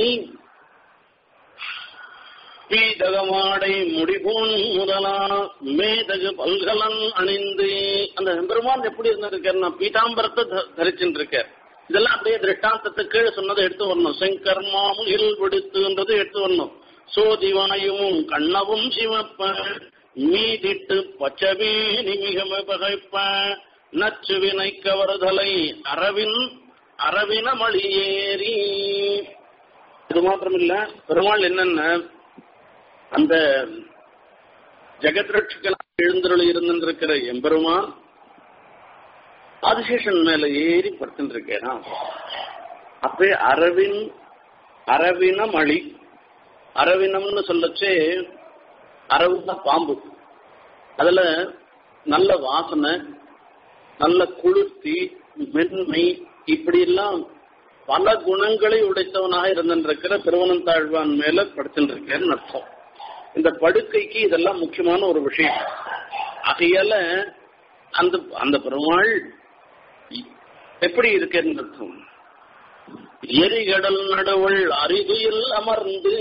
Speaker 1: பீதகமாடை முடிபூன் முதலா மேதகு பல்கலன் அணிந்து அந்த எம்பெருமான் எப்படி இருந்திருக்காருன்னா பீதாம்பரத்தை தரிச்சுட்டு இருக்கார் இதெல்லாம் அப்படியே திருஷ்டாந்தத்துக்கு சொன்னதை எடுத்து வரணும் செங்கர்மாவும் இருள் பிடித்துன்றது எடுத்து வரணும் சோதிவாயும் கண்ணவும் சிவப்ப மீதிட்டு பச்சவே நிமிகம பகைப்ப நச்சு வினை கவறுதலை அரவின் அரவின மளியேறி இது மாத்திரமில்ல பெருமாள் என்னென்ன அந்த ஜெகத்ரட்சிகளாக எழுந்தருளி இருந்திருக்கிற எம்பெருமான் ஆதிசேஷன் மேல ஏறி படுத்துட்டு இருக்கேனா அப்பே அரவின் அரவின மழி அரவினம்னு சொல்லச்சே அரவுனா பாம்பு அதுல நல்ல வாசனை நல்ல குளிர்த்தி மென்மை இப்படி எல்லாம் பல குணங்களை உடைத்தவனாக இருந்திருக்கிற திருவனந்தாழ்வான் மேல படுத்துட்டு அர்த்தம் இந்த படுக்கைக்கு இதெல்லாம் முக்கியமான ஒரு விஷயம் ஆகையால அந்த அந்த பெருமாள் எப்படி இருக்கேன்னு அர்த்தம் எரிகடல் நடுவுள் அரிதுயில் அமர்ந்து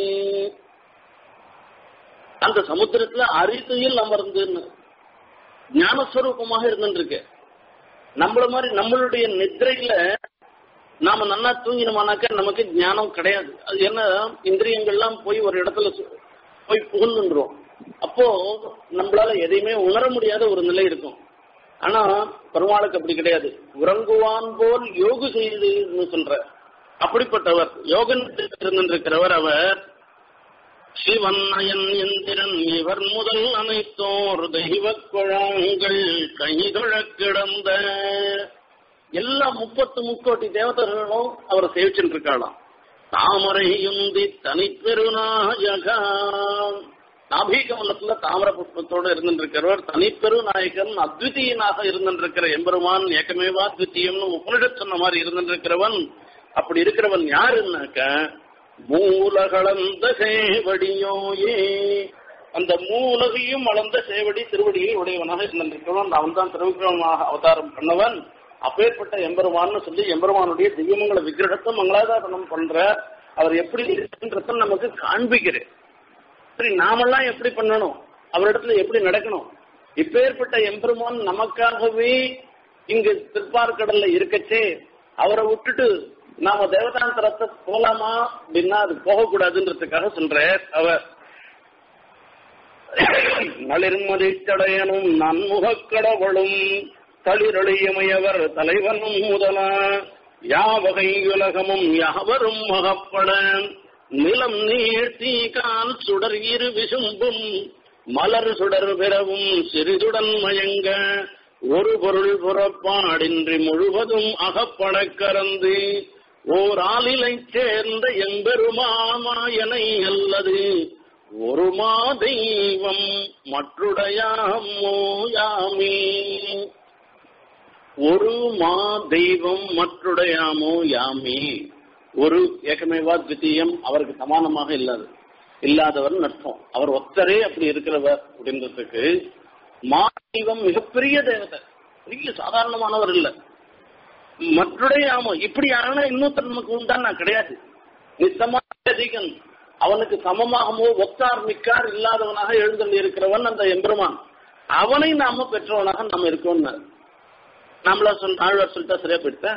Speaker 1: அந்த சமுத்திரத்துல அரிதுயில் அமர்ந்துன்னு ஞானஸ்வரூபமாக இருந்துருக்கு நம்மள மாதிரி நம்மளுடைய நித்திரையில நாம நல்லா தூங்கினோமானாக்க நமக்கு ஞானம் கிடையாது அது என்ன இந்திரியங்கள்லாம் போய் ஒரு இடத்துல போய் புகுந்துன்றோம் அப்போ நம்மளால எதையுமே உணர முடியாத ஒரு நிலை இருக்கும் ஆனா பெருமாளுக்கு அப்படி கிடையாது உறங்குவான் போல் யோகு செய்துன்னு சொல்ற அப்படிப்பட்டவர் யோகன் இருந்திருக்கிறவர் அவர் சிவன் அயன் எந்திரன் இவர் முதல் அனைத்தோர் தெய்வ குழாங்கள் கைதொழ கிடந்த எல்லா முப்பத்து முக்கோட்டி தேவதர்களும் அவரை சேவிச்சுட்டு இருக்காளாம் தாமரை யுந்தி தனிப்பெருநாயகா நாபீகமலத்துல தாமர புஷ்பத்தோடு இருந்திருக்கிறவர் தனிப்பெரு நாயகன் அத்விதீயனாக இருந்திருக்கிற எம்பெருமான் ஏக்கமேவா அத்விதீயம்னு உபனிஷத் சொன்ன மாதிரி இருந்திருக்கிறவன் அப்படி இருக்கிறவன் யாருன்னாக்க மூலகளந்த சேவடியோயே அந்த மூலகையும் அளந்த சேவடி திருவடியை உடையவனாக இருந்திருக்கிறவன் அவன் தான் திருவிக்கிரமமாக அவதாரம் பண்ணவன் அப்பேற்பட்ட எம்பெருமான்னு சொல்லி எம்பெருமானுடைய திவ்யமங்கல விக்கிரகத்தை மங்களாதாரணம் பண்ற அவர் எப்படி இருக்குன்றத நமக்கு காண்பிக்கிறேன் சரி நாமெல்லாம் எப்படி பண்ணணும் அவரிடத்துல எப்படி நடக்கணும் இப்பேற்பட்ட எம்பெருமான் நமக்காகவே இங்கு திருப்பார்கடல்ல இருக்கச்சே அவரை விட்டுட்டு நாம தேவதாந்தரத்தை போலாமா அப்படின்னா அது போகக்கூடாதுன்றதுக்காக சொல்ற அவர் நளிர்மதி தடையனும் நன்முகக் கடவுளும் தளிரொழியமையவர் தலைவனும் முதலா யாவகை உலகமும் யாவரும் மகப்பட நிலம் நீழ்த்தி கால் சுடர் இரு விசும்பும் மலர் சுடர் பிறவும் சிறிதுடன் மயங்க ஒரு பொருள் புறப்பாடின்றி முழுவதும் அகப்படக் கறந்து ஓர் ஆளிலை சேர்ந்த எம்பெருமாமாயனை அல்லது ஒரு மா தெய்வம் மற்றுடையாமோ யாமே ஒரு மா தெய்வம் மற்றுடையாமோ யாமே ஒரு ஏகமேவா தித்தீயம் அவருக்கு சமானமாக இல்லாது இல்லாதவர் அர்த்தம் அவர் ஒத்தரே அப்படி இருக்கிறவர் அப்படின்றதுக்கு மா தெய்வம் மிகப்பெரிய தேவதை பெரிய சாதாரணமானவர் இல்ல மற்றுடைய ஆமோ இப்படி யாரானா இன்னொருத்தர் நமக்கு உண்டான் நான் கிடையாது நித்தமாக அதிகன் அவனுக்கு சமமாகவோ ஒத்தார் மிக்கார் இல்லாதவனாக எழுந்தள்ளி இருக்கிறவன் அந்த எம்பெருமான் அவனை நாம பெற்றவனாக நாம் இருக்கோம் நம்மள சொல் ஆழ்வார் சொல்லிட்டா சரியா போயிடுத்த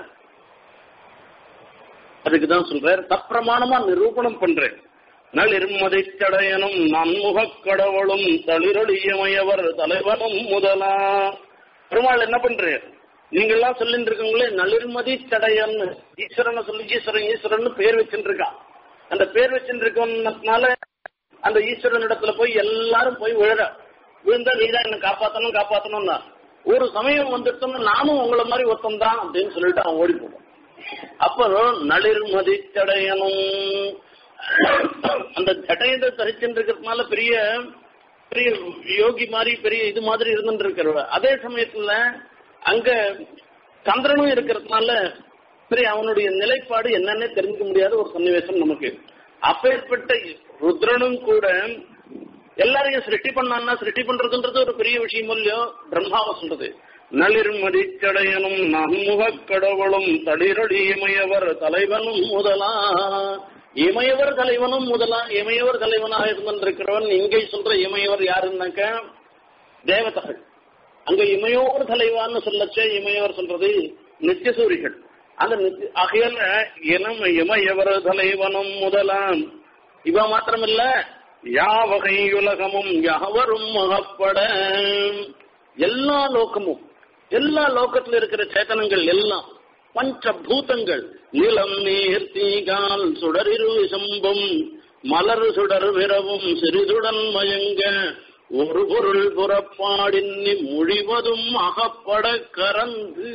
Speaker 1: அதுக்குதான் சொல்றார் தப்பிரமாணமா நிரூபணம் பண்றேன் நளிர்மதை கடையனும் நன்முகக் கடவுளும் தளிரொழியமையவர் தலைவனும் முதலா பெருமாள் என்ன பண்றார் நீங்க எல்லாம் சொல்லிட்டு இருக்கீங்களே நளிர்மதி தடையன்னு ஈஸ்வரனை சொல்லி ஈஸ்வரன் ஈஸ்வரன் பேர் வச்சுட்டு இருக்கான் அந்த பேர் வச்சுட்டு இருக்கனால அந்த ஈஸ்வரன் இடத்துல போய் எல்லாரும் போய் விழுற விழுந்தா நீதான் என்ன காப்பாத்தணும் காப்பாத்தணும்னா ஒரு சமயம் வந்துட்டோம்னா நானும் உங்களை மாதிரி ஒருத்தம் தான் அப்படின்னு சொல்லிட்டு அவன் ஓடி போடும் அப்புறம் நளிர்மதி தடையனும் அந்த ஜடையத்தை தரிச்சுட்டு இருக்கிறதுனால பெரிய பெரிய யோகி மாதிரி பெரிய இது மாதிரி இருந்துட்டு இருக்கிறவ அதே சமயத்துல அங்க சந்திரனும் இருக்கிறதுனால சரி அவனுடைய நிலைப்பாடு என்னன்னே தெரிஞ்சுக்க முடியாத ஒரு சன்னிவேசம் நமக்கு அப்பேற்பட்ட ருத்ரனும் கூட எல்லாரையும் சிருஷ்டி பண்ணான்னா சிருஷ்டி பண்றதுன்றது ஒரு பெரிய விஷயம் இல்லையோ பிரம்மாவை சொல்றது நளிர்மதி கடையனும் நன்முகக் கடவுளும் தளிரடி இமையவர் தலைவனும் முதலா இமையவர் தலைவனும் முதலா இமையவர் தலைவனாக இருந்திருக்கிறவன் இங்கே சொல்ற இமையவர் யாருன்னாக்க தேவதகள் அங்க இமையோர் தலைவான்னு சொல்லச்சே இமையவர் சொல்றது நித்தியசூரிகள் அந்த நித்திய ஆகையால இனம் இமையவர் தலைவனும் முதலாம் இவ மாத்திரமில்ல யாவகை உலகமும் யாவரும் மகப்பட எல்லா லோகமும் எல்லா லோகத்துல இருக்கிற சேத்தனங்கள் எல்லாம் பஞ்சபூதங்கள் நிலம் நீர் தீகால் சுடரிரு சம்பும் மலர் சுடர் விரவும் சிறிதுடன் மயங்க ஒரு பொருள் புறப்பாடின்னி முழிவதும் அகப்பட கறந்து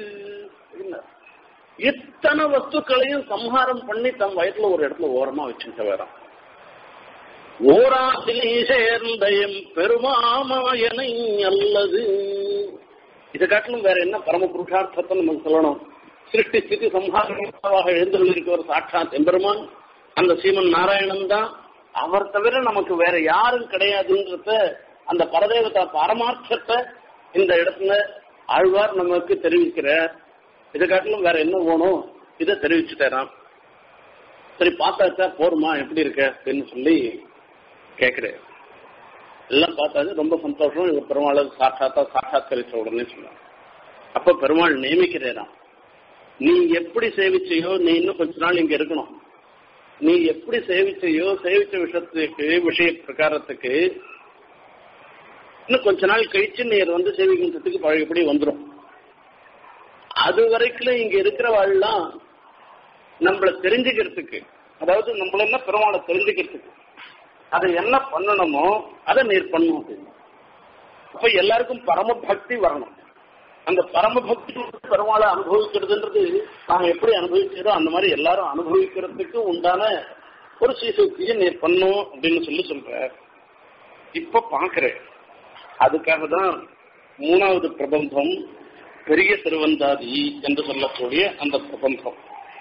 Speaker 1: இத்தனை வஸ்துக்களையும் சம்ஹாரம் பண்ணி தம் வயசுல ஒரு இடத்துல ஓரமா வச்சுட்டு வரான் ஓராசிலே சேர்ந்த எம் பெருமாமாயனை அல்லது இதை காட்டிலும் வேற என்ன பரம புருஷார்த்தத்தை நமக்கு சொல்லணும் சிருஷ்டி ஸ்திதி சம்ஹாரமாக எழுந்திருக்கிற சாட்சாத் எம்பெருமான் அந்த சீமன் நாராயணன் தான் அவர் தவிர நமக்கு வேற யாரும் கிடையாதுன்றத அந்த பரதேவதா பாரமார்த்தத்தை இந்த இடத்துல ஆழ்வார் நமக்கு தெரிவிக்கிறார் இதை காட்டிலும் வேற என்ன வேணும் இதை தெரிவிச்சுட்டாராம் சரி பார்த்தாச்சா போருமா எப்படி இருக்க அப்படின்னு சொல்லி கேட்கிறேன் எல்லாம் பார்த்தாச்சு ரொம்ப சந்தோஷம் இவர் பெருமாள் சாட்சாத்தா சாட்சாத்கரிச்ச உடனே சொன்னார் அப்ப பெருமாள் நியமிக்கிறேராம் நீ எப்படி சேவிச்சையோ நீ இன்னும் கொஞ்ச நாள் இங்க இருக்கணும் நீ எப்படி சேவிச்சையோ சேவிச்ச விஷயத்துக்கு விஷய பிரகாரத்துக்கு இன்னும் கொஞ்ச நாள் கழிச்சு நீர் வந்து சேவிக்கிறதுக்கு பழையபடி வந்துடும் அது வரைக்கும் இங்க இருக்கிறவாள்லாம் நம்மள தெரிஞ்சுக்கிறதுக்கு அதாவது நம்மள என்ன பெருமாளை தெரிஞ்சுக்கிறதுக்கு அதை என்ன பண்ணணுமோ அதை நீர் பண்ணும் அப்படின்னு அப்ப எல்லாருக்கும் பரம பக்தி வரணும் அந்த பரம பக்தி பெருமாளை அனுபவிக்கிறதுன்றது நாம எப்படி அனுபவிக்கிறோம் அந்த மாதிரி எல்லாரும் அனுபவிக்கிறதுக்கு உண்டான ஒரு சீசக்தியை நீர் பண்ணும் அப்படின்னு சொல்லி சொல்ற இப்ப பாக்குறேன் அதுக்காக தான் மூணாவது பிரபந்தம் பெரிய திருவந்தாதி என்று சொல்லக்கூடிய அந்த பிரபந்தம்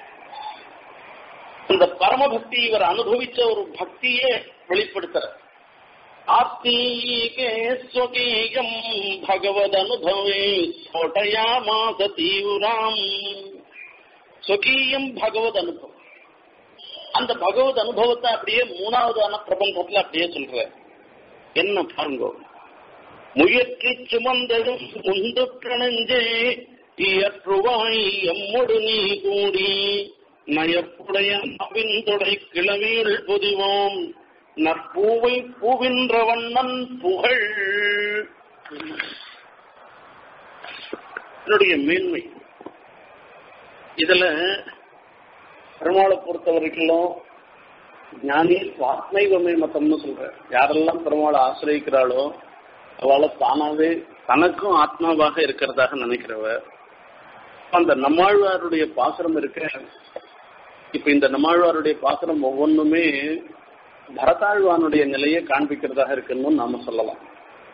Speaker 1: அந்த பரமபக்தி இவர் அனுபவிச்ச ஒரு பக்தியே வெளிப்படுத்துற ஆத்தீகே ஸ்வகீயம் பகவத் அனுபவே ஸ்போட்டயாமாச தீவிராம் ஸ்வகீயம் பகவத் அனுபவம் அந்த பகவத் அனுபவத்தை அப்படியே மூணாவதான பிரபந்தத்துல அப்படியே சொல்ற என்ன பாருங்க முயற்சி சுமந்ததும் உண்டு பிரணஞ்சே இயற்றுவாய் எம்மொடு நீ கூடி நயப்புடைய நவின்தொடை கிளவியில் பொதிவோம் நற்பூவை பூவின்ற வண்ணன் புகழ் என்னுடைய மேன்மை இதுல பெருமாளை பொறுத்த வரைக்கும் ஞானி சுவாத்மைவமே மத்தம்னு சொல்ற யாரெல்லாம் பெருமாளை ஆசிரியக்கிறாளோ அவளை தானாவே தனக்கும் ஆத்மாவாக இருக்கிறதாக நினைக்கிறவ அந்த நம்மாழ்வாருடைய பாசுரம் இருக்க இப்ப இந்த நம்மாழ்வாருடைய பாசுரம் ஒவ்வொன்றுமே பரதாழ்வானுடைய நிலையை காண்பிக்கிறதாக இருக்குன்னு நாம சொல்லலாம்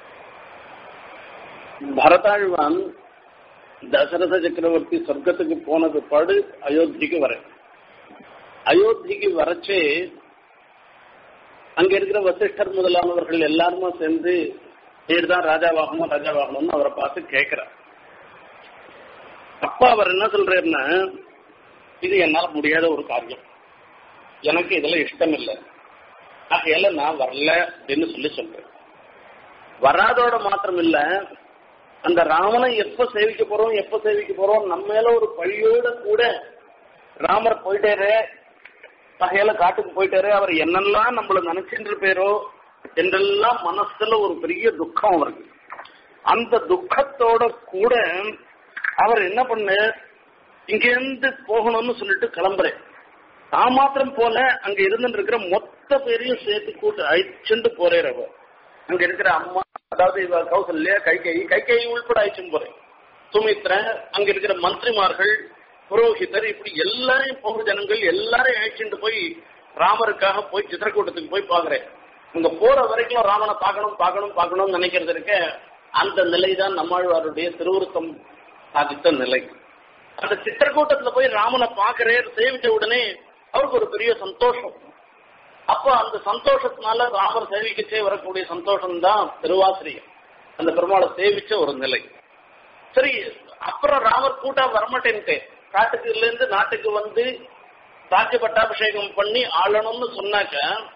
Speaker 1: பரதாழ்வான் தசரத சக்கரவர்த்தி சொர்க்கத்துக்கு போனது பாடு அயோத்திக்கு வர அயோத்திக்கு வரச்சே அங்க இருக்கிற வசிஷ்டர் முதலானவர்கள் எல்லாருமே சேர்ந்து நீர்தான் ராஜாவாகணும் ராஜாவாகணும்னு அவரை பார்த்து கேட்கிறார் அப்பா அவர் என்ன சொல்றாருன்னா இது என்னால முடியாத ஒரு காரியம் எனக்கு இதுல இஷ்டம் இல்லை ஆகையால நான் வரல அப்படின்னு சொல்லி சொல்றேன் வராதோட மாத்திரம் இல்ல அந்த ராமனை எப்ப சேவிக்க போறோம் எப்ப சேவிக்க போறோம் நம்ம மேல ஒரு பழியோட கூட ராமர் போயிட்டாரு பகையில காட்டுக்கு போயிட்டாரு அவர் என்னெல்லாம் நம்மள நினைச்சுட்டு இருப்பாரோ என்றெல்லாம் மனசுல ஒரு பெரிய துக்கம் அவருக்கு அந்த துக்கத்தோட கூட அவர் என்ன பண்ண இங்கிருந்து போகணும்னு சொல்லிட்டு கிளம்புறேன் நான் மாத்திரம் போல அங்க இருந்துட்டு இருக்கிற மொத்த பேரையும் சேர்த்து கூட்டு அழிச்சுட்டு போறேன் அவர் அங்க இருக்கிற அம்மா அதாவது இவ கௌசல்யா கைகை கைகை உள்பட அழிச்சுன்னு போறேன் சுமித்ரன் அங்க இருக்கிற மந்திரிமார்கள் புரோஹிதர் இப்படி எல்லாரையும் போக ஜனங்கள் எல்லாரையும் அழைச்சிட்டு போய் ராமருக்காக போய் சித்திரக்கூட்டத்துக்கு போய் பாக்குறேன் அங்க போற வரைக்கும் ராமனை பார்க்கணும் பார்க்கணும் பார்க்கணும்னு நினைக்கிறது இருக்க அந்த நிலை தான் நம்மாழ்வாருடைய திருவுருத்தம் சாதித்த நிலை அந்த சித்திரக்கூட்டத்துல போய் ராமனை பார்க்கிறேன் சேவிச்ச உடனே அவருக்கு ஒரு பெரிய சந்தோஷம் அப்ப அந்த சந்தோஷத்தினால ராமர் சேவிக்கச்சே வரக்கூடிய சந்தோஷம் தான் திருவாசிரியம் அந்த பெருமாளை சேவிச்ச ஒரு நிலை சரி அப்புறம் ராமர் கூட்டா வரமாட்டேன்ட்டு காட்டுக்குல இருந்து நாட்டுக்கு வந்து ராஜ்ய பட்டாபிஷேகம் பண்ணி ஆளணும்னு சொன்னாக்க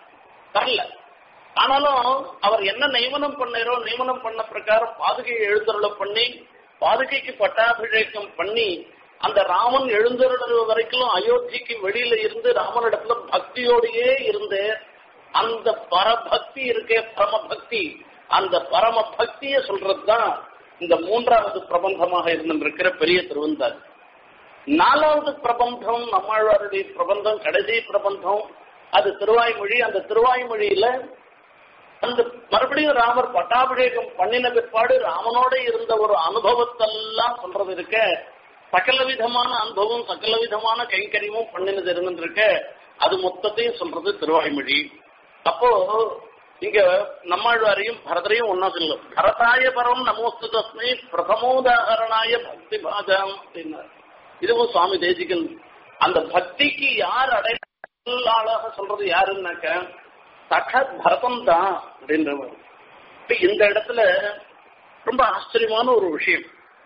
Speaker 1: வரல ஆனாலும் அவர் என்ன நியமனம் பண்ணாரோ நியமனம் பண்ண பிரகாரம் பாதுகையை எழுந்தருள பண்ணி பாதுகைக்கு பட்டாபிஷேகம் பண்ணி அந்த ராமன் எழுந்தருள வரைக்கும் அயோத்திக்கு வெளியில இருந்து ராமனிடத்துல பக்தியோடையே இருந்து அந்த பரபக்தி இருக்கே பரம பக்தி அந்த பரம பக்திய சொல்றதுதான் இந்த மூன்றாவது பிரபந்தமாக இருந்திருக்கிற பெரிய திருவந்தார் நாலாவது பிரபந்தம் நம்மாழ்வாருடைய பிரபந்தம் கடைசி பிரபந்தம் அது திருவாய்மொழி அந்த திருவாய்மொழியில அந்த மறுபடியும் ராமர் பட்டாபிஷேகம் பண்ணின பிற்பாடு ராமனோட இருந்த ஒரு அனுபவத்தெல்லாம் சொல்றது இருக்க சகல விதமான அனுபவம் சகல விதமான கைங்கரியமும் பண்ணினது இருந்துருக்க அது மொத்தத்தையும் சொல்றது திருவாய்மொழி அப்போ இங்க நம்மாழ்வாரையும் பரதரையும் ஒன்னா சொல்லும் பரதாய பரம் நமோஸ்து தஸ்மை பிரதமோதாகரணாய பக்தி பாஜம் அப்படின்னார் இதுவும் சுவாமி தேசிகன் அந்த பக்திக்கு யார் அடையாளாக சொல்றது யாருன்னாக்க சகத் பரதம் தான் அப்படின்றவர் இப்ப இந்த இடத்துல ரொம்ப ஆச்சரியமான ஒரு விஷயம்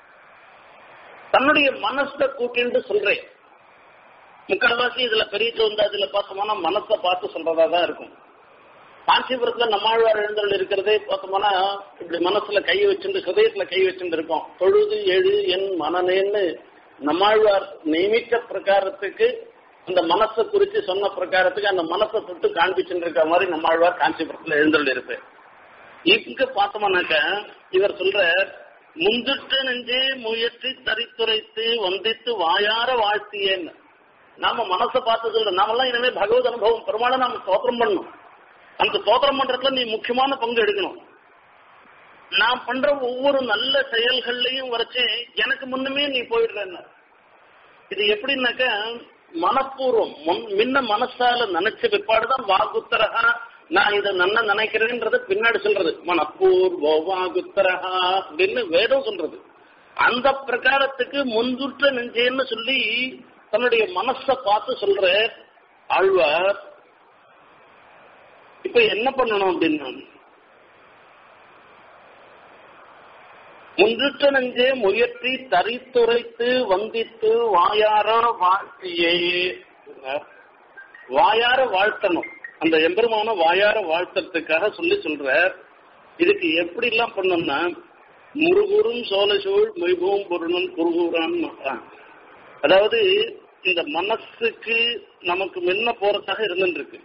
Speaker 1: தன்னுடைய மனசை கூட்டிட்டு சொல்றேன் முக்கால்வாசி இதுல பெரிய வந்து அதுல பார்த்தோம்னா மனசை பார்த்து சொல்றதா தான் இருக்கும் காஞ்சிபுரத்துல நம்மாழ்வார் எழுந்தல் இருக்கிறதே பார்த்தோம்னா இப்படி மனசுல கை வச்சுட்டு ஹதயத்துல கை வச்சுட்டு இருக்கோம் தொழுது எழு என் மனநேன்னு நம்மாழ்வார் நியமித்த பிரகாரத்துக்கு அந்த மனசை குறித்து சொன்ன பிரகாரத்துக்கு அந்த மனசை தொட்டு காண்பிச்சுட்டு இருக்க மாதிரி நம்மாழ்வார் காஞ்சிபுரத்துல எழுந்தல் இருப்பேன் இங்க பார்த்தோம்னாக்க இவர் சொல்ற முந்திட்டு நெஞ்சே முயற்சி தரித்துரைத்து வந்தித்து வாயார வாழ்த்தியேன்னு நாம மனசை பார்த்து சொல்ற நாமெல்லாம் இனிமே பகவத் அனுபவம் பெருமாளை நாம ஸ்தோத்திரம் பண்ணணும் அந்த ஸ்தோத்திரம் பண்றதுல நீ முக்கியமான பங்கு எடுக்கணும் நான் பண்ற ஒவ்வொரு நல்ல செயல்கள்லையும் வரைச்சு எனக்கு முன்னுமே நீ போயிடுறேன்னு இது எப்படின்னாக்க மனப்பூர்வம் முன்- முன்ன மனசால நினைச்ச பிற்பாடுதான் வாகுத்தரகா நான் இதை நன்ன நினைக்கிறேன்றது பின்னாடி சொல்றது மனப்பூர்வ வாகுத்தரகா அப்படின்னு வேதம் சொல்றது அந்த பிரகாரத்துக்கு முன்துற்ற நெஞ்சேன்னு சொல்லி தன்னுடைய மனசை பார்த்து சொல்ற ஆழ்வார் இப்ப என்ன பண்ணணும் அப்படின்னா முன்றுற்ற நெஞ்சே முயற்றி தரித்துரைத்து வந்தித்து வாயார வாழ்த்தியே வாயார வாழ்த்தணும் அந்த எம்பெருமான வாயார வாழ்த்தறதுக்காக சொல்லி சொல்ற இதுக்கு எப்படி எல்லாம் பண்ணோம்னா முருகுரும் சோழசூழ் மொய்பூம் பொருளும் குருகுரான்னு அதாவது இந்த மனசுக்கு நமக்கு முன்ன போறதாக இருந்துட்டு இருக்கு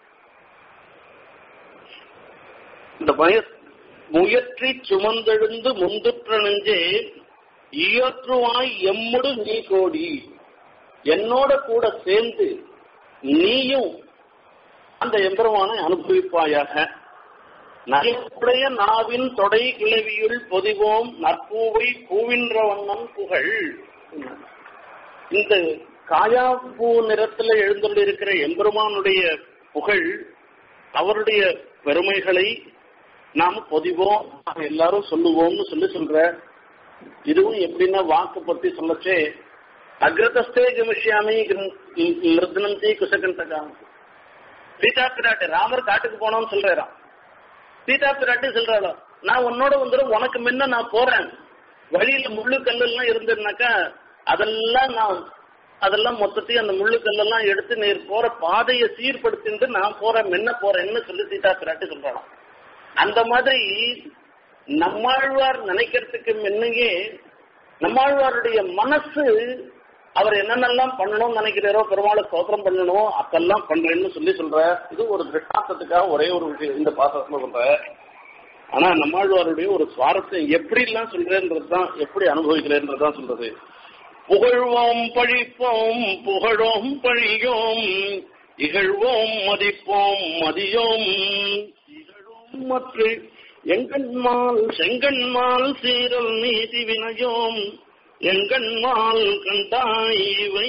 Speaker 1: இந்த வயசு முயற்றி சுமந்தெழுந்து முந்துற்ற நெஞ்சே இயற்றுவாய் எம்முடு நீ கோடி என்னோட கூட சேர்ந்து நீயும் அந்த எம்பெருமானை அனுபவிப்பாயாக நகையுடைய நாவின் தொடை கிளவியுள் பொதிவோம் நற்பூவை பூவின்ற வண்ணம் புகழ் இந்த காயாப்பூ நிறத்துல எழுந்துள்ளிருக்கிற எம்பெருமானுடைய புகழ் அவருடைய பெருமைகளை நாம் பொதிவோம் நாம் எல்லாரும் சொல்லுவோம்னு சொல்லி சொல்ற இதுவும் எப்படின்னா வாக்கு பத்தி சொல்லச்சே அக்ரதஸ்தே கமிஷ்யாமி மிருதனந்தி குசகண்டகா சீதா பிராட்டு ராமர் காட்டுக்கு போனோம்னு சொல்றாராம் சீதா பிராட்டி சொல்றாளோ நான் உன்னோட வந்துடும் உனக்கு முன்ன நான் போறேன் வழியில முள்ளு கல்லெல்லாம் இருந்ததுனாக்கா அதெல்லாம் நான் அதெல்லாம் மொத்தத்தையும் அந்த முள்ளு கல்லெல்லாம் எடுத்து நீர் போற பாதையை சீர்படுத்திட்டு நான் போறேன் முன்ன போறேன்னு சொல்லி சீதா பிராட்டி சொல்றாளாம் அந்த மாதிரி நம்மாழ்வார் நினைக்கிறதுக்கு முன்னையே நம்மாழ்வாருடைய மனசு அவர் என்னென்னலாம் பண்ணணும்னு நினைக்கிறாரோ பெருமாளை சோத்திரம் பண்ணணும் அப்பெல்லாம் பண்றேன்னு சொல்லி சொல்ற இது ஒரு திருஷ்டாந்தத்துக்காக ஒரே ஒரு விஷயம் இந்த பாசத்துல சொல்ற ஆனா நம்மாழ்வாருடைய ஒரு சுவாரஸ்யம் எப்படி எல்லாம் சொல்றேன்றதுதான் எப்படி அனுபவிக்கிறேன்றதுதான் சொல்றது புகழ்வோம் பழிப்போம் புகழோம் பழியோம் இகழ்வோம் மதிப்போம் மதியோம் இகழும் மற்ற எங்கண்மால் செங்கண்மால் சீரல் நீதி வினயோம் எங்கண்மால் கண்டாய் இவை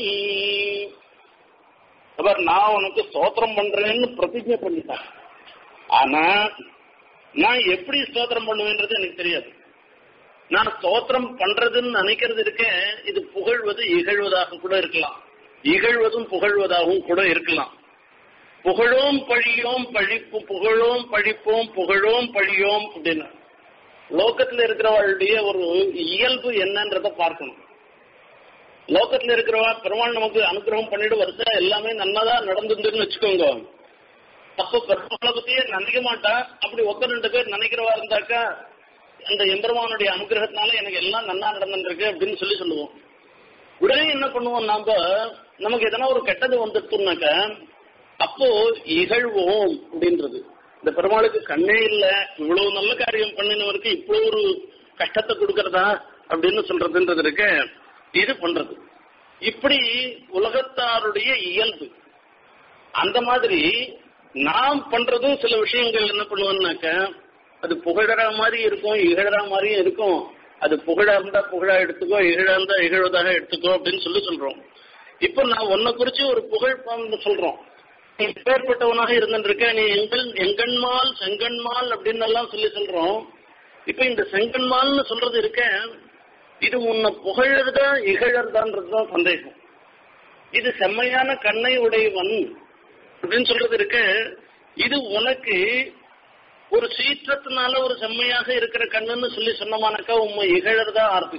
Speaker 1: அவர் நான் உனக்கு ஸ்தோத்திரம் பண்றேன்னு பிரதிஜை பண்ணிட்டேன் ஆனா நான் எப்படி ஸ்தோத்திரம் பண்ணுவேன்றது எனக்கு தெரியாது நான் ஸ்தோத்திரம் பண்றதுன்னு நினைக்கிறது இருக்கேன் இது புகழ்வது இகழ்வதாக கூட இருக்கலாம் இகழ்வதும் புகழ்வதாகவும் கூட இருக்கலாம் புகழோம் பழியோம் பழிப்பு புகழோம் பழிப்போம் புகழோம் பழியோம் அப்படின்னு லோக்கத்துல இருக்கிறவளுடைய ஒரு இயல்பு என்னன்றத பார்க்கணும் லோக்கத்துல இருக்கிறவா பெருமாள் நமக்கு அனுகிரகம் பண்ணிட்டு வருஷா எல்லாமே நன்னதா நடந்துருந்துன்னு வச்சுக்கோங்க அப்போ பெருமாளை பத்தியே நினைக்க மாட்டா அப்படி ஒத்த ரெண்டு பேர் நினைக்கிறவா இருந்தாக்கா அந்த எம்பெருமானுடைய அனுகிரகத்தினால எனக்கு எல்லாம் நன்னா நடந்துருக்கு அப்படின்னு சொல்லி சொல்லுவோம் உடனே என்ன பண்ணுவோம் நாம நமக்கு எதனா ஒரு கெட்டது வந்துட்டுனாக்க அப்போ இகழ்வோம் அப்படின்றது இந்த பெருமாளுக்கு கண்ணே இல்ல இவ்வளவு நல்ல காரியம் பண்ணினவருக்கு இவ்வளவு ஒரு கஷ்டத்தை கொடுக்கறதா அப்படின்னு சொல்றதுன்றது இருக்க இது பண்றது இப்படி உலகத்தாருடைய இயல்பு அந்த மாதிரி நாம் பண்றதும் சில விஷயங்கள் என்ன பண்ணுவோம்னாக்க அது புகழற மாதிரி இருக்கும் இகழற மாதிரியும் இருக்கும் அது புகழா இருந்தா புகழா எடுத்துக்கோ இகழா இருந்தா இகழ்வதாக எடுத்துக்கோ அப்படின்னு சொல்லி சொல்றோம் இப்போ நான் உன்னை குறிச்சு ஒரு புகழ் சொல்றோம் நீ பேர்பட்டவனாக இருந்திருக்க நீ எங்கள் எங்கண்மால் செங்கண்மால் அப்படின்னு எல்லாம் சொல்லி சொல்றோம் இப்ப இந்த செங்கண்மால்னு சொல்றது இருக்க இது உன்னை புகழறதா இகழறதான்றதுதான் சந்தேகம் இது செம்மையான கண்ணை உடையவன் அப்படின்னு சொல்றது இருக்க இது உனக்கு ஒரு சீற்றத்தினால ஒரு செம்மையாக இருக்கிற கண்ணுன்னு சொல்லி சொன்னமானாக்கா உண்மை இகழறதா ஆர்த்தி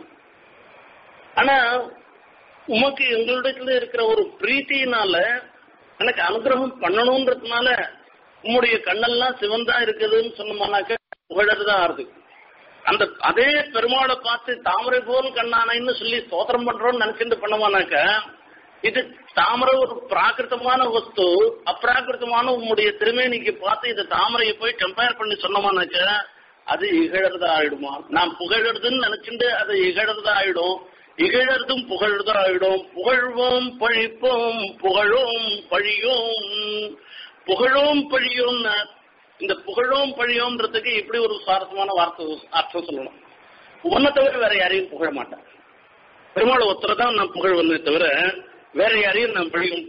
Speaker 1: ஆனா உமக்கு எங்களிடத்துல இருக்கிற ஒரு பிரீத்தினால எனக்கு அனுகிரகம் பண்ணணும்ன்றதுனால உம்முடைய கண்ணெல்லாம் சிவந்தா இருக்குதுன்னு சொன்னோம்னாக்க புகழறதா ஆறுது அந்த அதே பெருமாளை பார்த்து தாமரை போல் கண்ணானைன்னு சொல்லி ஸ்தோத்திரம் பண்றோம்னு நினைச்சிட்டு பண்ணமானாக்க இது தாமரை ஒரு பிராகிருத்தமான வஸ்து அப்பிராகிருத்தமான உம்முடைய திருமேனிக்கு பார்த்து இந்த தாமரையை போய் கம்பேர் பண்ணி சொன்னோமானாக்க அது இகழறதா ஆயிடுமா நான் புகழறதுன்னு நினைச்சுட்டு அது இகழறதா ஆயிடும் இகழறதும் புகழ்றதா ஆயிடும் புகழ்வோம் பழிப்போம் புகழோம் பழியோம் புகழோம் பழியோம்னா இந்த புகழோம் பழியோம்ன்றதுக்கு இப்படி ஒரு சுவாரஸ்யமான வார்த்தை அர்த்தம் சொல்லணும் உன்னை தவிர வேற யாரையும் புகழ மாட்டேன் பெருமாள் ஒருத்தரை தான் நான் புகழ்வனே தவிர வேற யாரையும் நான் பழியும்